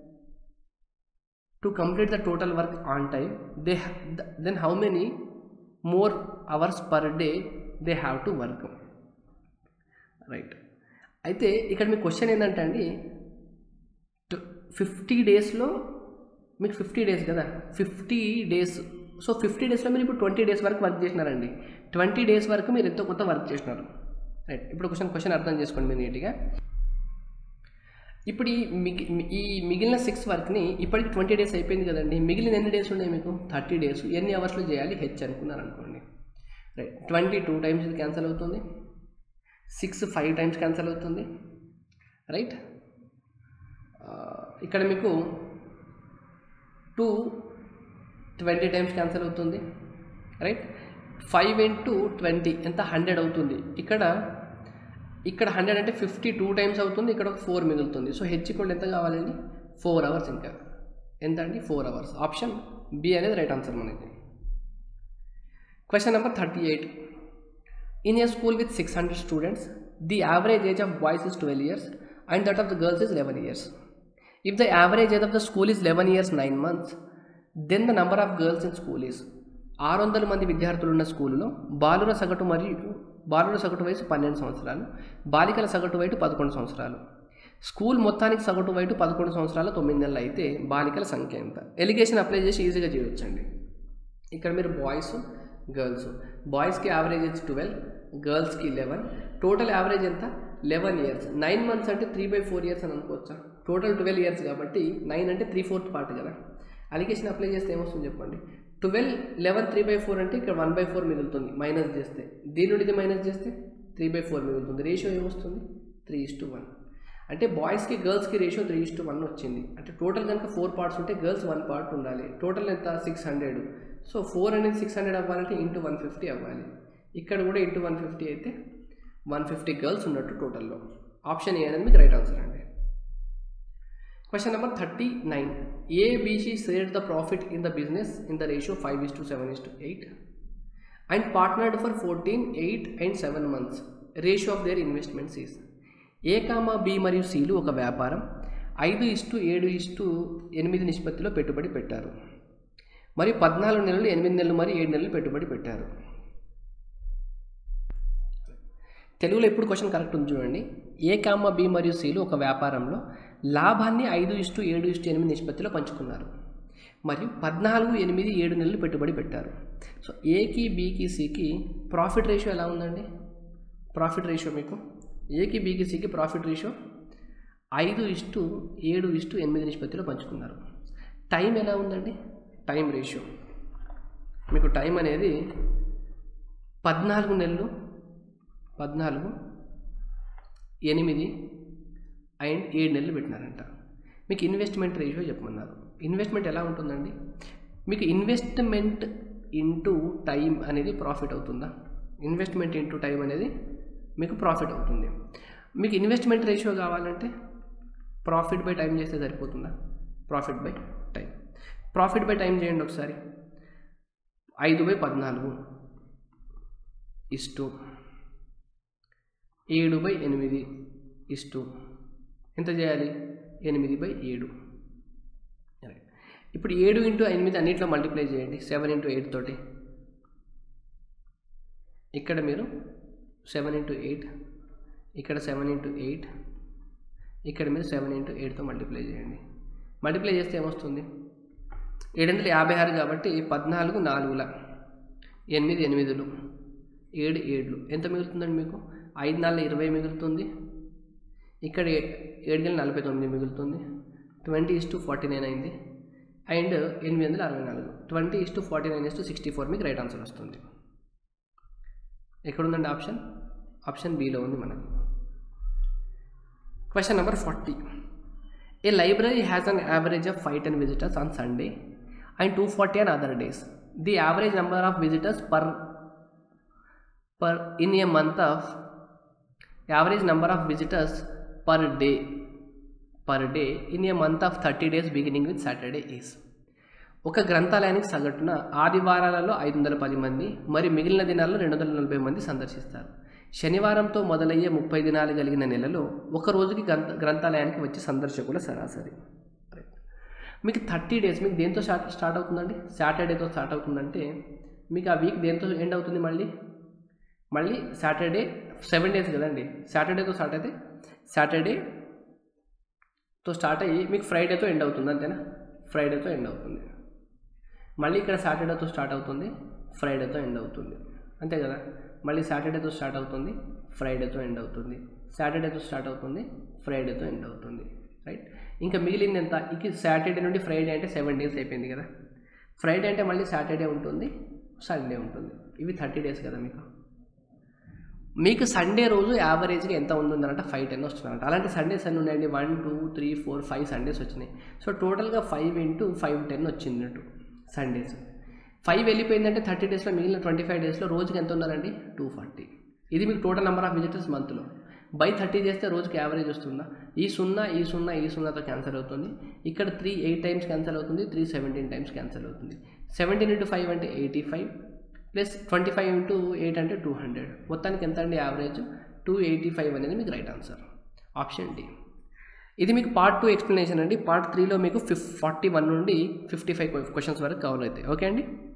S1: to complete the total work on time they then how many more hours per day they have to work right అయితే ఇక్కడ మీ క్వశ్చన్ ఏంటంటే అండి ఫిఫ్టీ డేస్లో మీకు ఫిఫ్టీ డేస్ కదా ఫిఫ్టీ డేస్ సో ఫిఫ్టీ డేస్లో మీరు ఇప్పుడు ట్వంటీ డేస్ వరకు వర్క్ చేసినారండి ట్వంటీ డేస్ వరకు మీరు ఎంతో కొంత వర్క్ చేసినారు రైట్ ఇప్పుడు క్వశ్చన్ క్వశ్చన్ అర్థం చేసుకోండి మీరు నీట్గా ఇప్పుడు ఈ మిగి ఈ మిగిలిన సిక్స్ వర్క్ని ఇప్పటికి ట్వంటీ డేస్ అయిపోయింది కదండి మిగిలిన ఎన్ని డేస్ ఉన్నాయి మీకు థర్టీ డేస్ ఎన్ని అవర్స్లో చేయాలి హెచ్ అనుకున్నారు అనుకోండి రైట్ ట్వంటీ టూ టైమ్స్ ఇది క్యాన్సిల్ అవుతుంది సిక్స్ ఫైవ్ టైమ్స్ క్యాన్సిల్ అవుతుంది రైట్ ఇక్కడ మీకు టూ ట్వంటీ టైమ్స్ క్యాన్సిల్ అవుతుంది రైట్ ఫైవ్ ఇంటూ ట్వంటీ ఎంత హండ్రెడ్ అవుతుంది ఇక్కడ ఇక్కడ హండ్రెడ్ అంటే ఫిఫ్టీ టూ టైమ్స్ అవుతుంది ఇక్కడ ఒక ఫోర్ మిగులుతుంది సో హెచ్ కూడా ఎంత కావాలండి ఫోర్ అవర్స్ ఇంకా ఎంత అండి ఫోర్ అవర్స్ ఆప్షన్ బి అనేది రైట్ ఆన్సర్ మనకి question number thirty eight in a school with six hundred students the average age of boys is twelve years and that of the girls is eleven years if the average age of the school is eleven years nine months then the number of girls in school is ఆరు వందల మంది విద్యార్థులు ఉన్న స్కూలులో బాలుర సగటు మరియు బాలుర సగటు వయసు పన్నెండు సంవత్సరాలు బాలికల సగటు వయసు పదకొండు సంవత్సరాలు స్కూల్ మొత్తానికి సగటు వయసు పదకొండు సంవత్సరాల తొమ్మిది నెలలు అయితే బాలికల సంఖ్య ఎంత ఎలిగేషన్ అప్లై చేసి ఈజీగా చేయొచ్చండి ఇక్కడ మీరు బాయ్స్ గర్ల్స్ బాయ్స్కి యావరేజ్ ఏజ్ ట్వెల్వ్ గర్ల్స్కి లెవెన్ టోటల్ యావరేజ్ ఎంత లెవెన్ ఇయర్స్ నైన్ మంత్స్ అంటే త్రీ బై ఫోర్ ఇయర్స్ అని అనుకోవచ్చా టోటల్ ట్వెల్వ్ ఇయర్స్ కాబట్టి నైన్ అంటే త్రీ ఫోర్త్ పార్ట్ కదా అలిగేషన్ అప్లై చేస్తే ఏమొస్తుంది చెప్పండి twelve eleven three by four అంటే ఇక్కడ వన్ బై ఫోర్ మిగులుతుంది మైనస్ చేస్తే దీని నుండి మైనస్ చేస్తే త్రీ బై ఫోర్ మిగులుతుంది రేషియో ఏమొస్తుంది త్రీ ఇస్ టు వన్ అంటే బాయ్స్కి గర్ల్స్కి ratio three is to one వచ్చింది అంటే టోటల్ కనుక ఫోర్ పార్ట్స్ ఉంటే గర్ల్స్ వన్ పార్ట్ ఉండాలి టోటల్ ఎంత సిక్స్ హండ్రెడ్ సో ఫోర్ అనేది సిక్స్ హండ్రెడ్ అవ్వాలంటే ఇంటూ వన్ ఫిఫ్టీ అవ్వాలి ఇక్కడ కూడా ఇంటూ వన్ ఫిఫ్టీ అయితే వన్ ఫిఫ్టీ గర్ల్స్ ఉన్నట్టు టోటల్లో ఆప్షన్ ఏ అనేది మీకు రైట్ ఆన్సర్ అండి question number thirty nine A B C share the profit in the business in the ratio five is to seven is to eight and partnered for fourteen eight and seven months ratio of their investments is A comma B మరియు సిలు ఒక వ్యాపారం ఐదు is to ఏడు is to ఎనిమిది నిష్పత్తిలో పెట్టుబడి పెట్టారు మరియు పద్నాలుగు నెలలు ఎనిమిది నెలలు మరియు ఏడు నెలలు పెట్టుబడి పెట్టారు తెలుగులో ఎప్పుడు క్వశ్చన్ కరెక్ట్ ఉంది చూడండి ఏ కామ బి మరియు సిలు ఒక వ్యాపారంలో లాభాన్ని ఐదు ఇస్టు ఏడు ఇస్టు ఎనిమిది నిష్పత్తిలో పంచుకున్నారు మరియు పద్నాలుగు ఎనిమిది ఏడు నెలలు పెట్టుబడి పెట్టారు సో ఏకి బికి సికి ప్రాఫిట్ రేషియో ఎలా ఉందండి ప్రాఫిట్ రేషియో మీకు ఏకి బికి సికి ప్రాఫిట్ రేషియో ఐదు ఇస్టు ఏడు ఇస్టు ఎనిమిది నిష్పత్తిలో పంచుకున్నారు టైం ఎలా ఉందండి టైం రేషియో మీకు టైం అనేది పద్నాలుగు నెలలు పద్నాలుగు ఎనిమిది అండ్ ఏడు నెలలు పెట్టినారంట మీకు ఇన్వెస్ట్మెంట్ రేషియో చెప్పమన్నారు ఇన్వెస్ట్మెంట్ ఎలా ఉంటుందండి మీకు ఇన్వెస్ట్మెంట్ ఇంటూ టైం అనేది ప్రాఫిట్ అవుతుందా ఇన్వెస్ట్మెంట్ ఇంటూ టైం అనేది మీకు ప్రాఫిట్ అవుతుంది మీకు ఇన్వెస్ట్మెంట్ రేషియో కావాలంటే ప్రాఫిట్ బై టైం చేస్తే సరిపోతుందా profit by time profit by time చేయండి ఒకసారి ఐదు బై పద్నాలుగు ఇస్టు ఏడు బై ఎనిమిది ఇస్టు ఎంత చేయాలి ఎనిమిది బై ఏడు ఇప్పుడు ఏడు ఇంటూ ఎనిమిది అన్నింటిలో మల్టిప్లై చేయండి సెవెన్ ఇంటూ ఎయిట్ తోటి ఇక్కడ మీరు సెవెన్ ఇంటూ ఎయిట్ ఇక్కడ సెవెన్ ఇంటూ ఎయిట్ ఇక్కడ మీరు సెవెన్ ఇంటూ ఎయిట్తో మల్టిప్లై చేయండి మల్టిప్లై చేస్తే ఏమొస్తుంది ఏడు వందల యాభై ఆరు కాబట్టి పద్నాలుగు నాలుగుల ఎనిమిది ఎనిమిదిలు ఏడు ఏడులు ఎంత మిగులుతుందండి మీకు ఐదు నాలుగు ఇరవై మిగులుతుంది ఇక్కడ ఏడు గెల నలభై తొమ్మిది మిగులుతుంది twenty is to forty nine అయింది అండ్ ఎనిమిది వందల అరవై నాలుగు twenty is to forty nine is to sixty four మీకు రైట్ ఆన్సర్ వస్తుంది ఎక్కడుందండి ఆప్షన్ ఆప్షన్ బిలో ఉంది మనకి question number forty a library has an average of five ten visitors on Sunday and two forty on other days the average number of visitors per per in a month of average number of visitors per day per day in a month of thirty days beginning with Saturday is ఒక గ్రంథాలయానికి సగటున ఆదివారాలలో ఐదు వందల పది మంది మరియు మిగిలిన దినాల్లో రెండు వందల నలభై మంది సందర్శిస్తారు శనివారంతో మొదలయ్యే ముప్పై దినాలు కలిగిన నెలలో ఒక రోజుకి గ్రంథ గ్రంథాలయానికి వచ్చే సందర్శకుల సరాసరి మీకు థర్టీ డేస్ మీకు దేంతో స్టార్ట్ స్టార్ట్ అవుతుందండి సాటర్డేతో స్టార్ట్ అవుతుందంటే మీకు ఆ వీక్ దేంతో ఎండ్ అవుతుంది మళ్ళీ మళ్ళీ సాటర్డే సెవెన్ డేస్ కదండి సాటర్డేతో స్టార్ట్ అయితే సాటర్డేతో స్టార్ట్ అయ్యి మీకు ఫ్రైడేతో ఎండ్ అవుతుంది అంతేనా ఫ్రైడేతో ఎండ్ అవుతుంది మళ్ళీ ఇక్కడ సాటర్డేతో స్టార్ట్ అవుతుంది ఫ్రైడేతో ఎండ్ అవుతుంది అంతే కదా మళ్ళీ సాటర్డేతో స్టార్ట్ అవుతుంది ఫ్రైడేతో ఎండ్ అవుతుంది సాటర్డేతో స్టార్ట్ అవుతుంది ఫ్రైడేతో ఎండ్ అవుతుంది రైట్ ఇంకా మిగిలింది ఎంత ఇక సాటర్డే నుండి ఫ్రైడే అంటే సెవెన్ డేస్ అయిపోయింది కదా ఫ్రైడే అంటే మళ్ళీ సాటర్డే ఉంటుంది సండే ఉంటుంది ఇవి థర్టీ డేస్ కదా మీకు మీకు సండే రోజు యావరేజ్గా ఎంత ఉంటుందంటే ఫైవ్ టెన్ వస్తుందంట అలాంటి సండేస్ అన్ని ఉన్నాయండి one two three four five Sundays వచ్చినాయి సో టోటల్గా ఫైవ్ ఇంటూ ఫైవ్ టెన్ వచ్చిందట్టు సండేస్ ఫైవ్ వెళ్ళిపోయిందంటే థర్టీ డేస్లో మిగిలిన ట్వంటీ ఫైవ్ డేస్లో రోజుకి ఎంత ఉన్నారండి టూ ఫార్టీ ఇది మీకు టోటల్ నెంబర్ ఆఫ్ విజిటర్స్ మంత్లో బై థర్టీ చేస్తే రోజుకి యావరేజ్ వస్తుందా ఈ సున్నా ఈ సున్నా ఈ సున్నాతో క్యాన్సల్ అవుతుంది ఇక్కడ త్రీ ఎయిట్ టైమ్స్ క్యాన్సల్ అవుతుంది త్రీ సెవెంటీన్ టైమ్స్ క్యాన్సల్ అవుతుంది సెవెంటీన్ ఇంటూ ఫైవ్ అంటే eighty five plus twenty five into eight అంటే టూ హండ్రెడ్ మొత్తానికి ఎంత అండి యావరేజ్ టూ ఎయిటీ ఫైవ్ అనేది మీకు రైట్ ఆన్సర్ ఆప్షన్ డి ఇది మీకు పార్ట్ టూ ఎక్స్ప్లెనేషన్ అండి పార్ట్ త్రీలో మీకు ఫిఫ్ ఫార్టీ వన్ నుండి ఫిఫ్టీ ఫైవ్ క్వశ్చన్స్ వరకు కవర్ అవుతాయి ఓకే అండి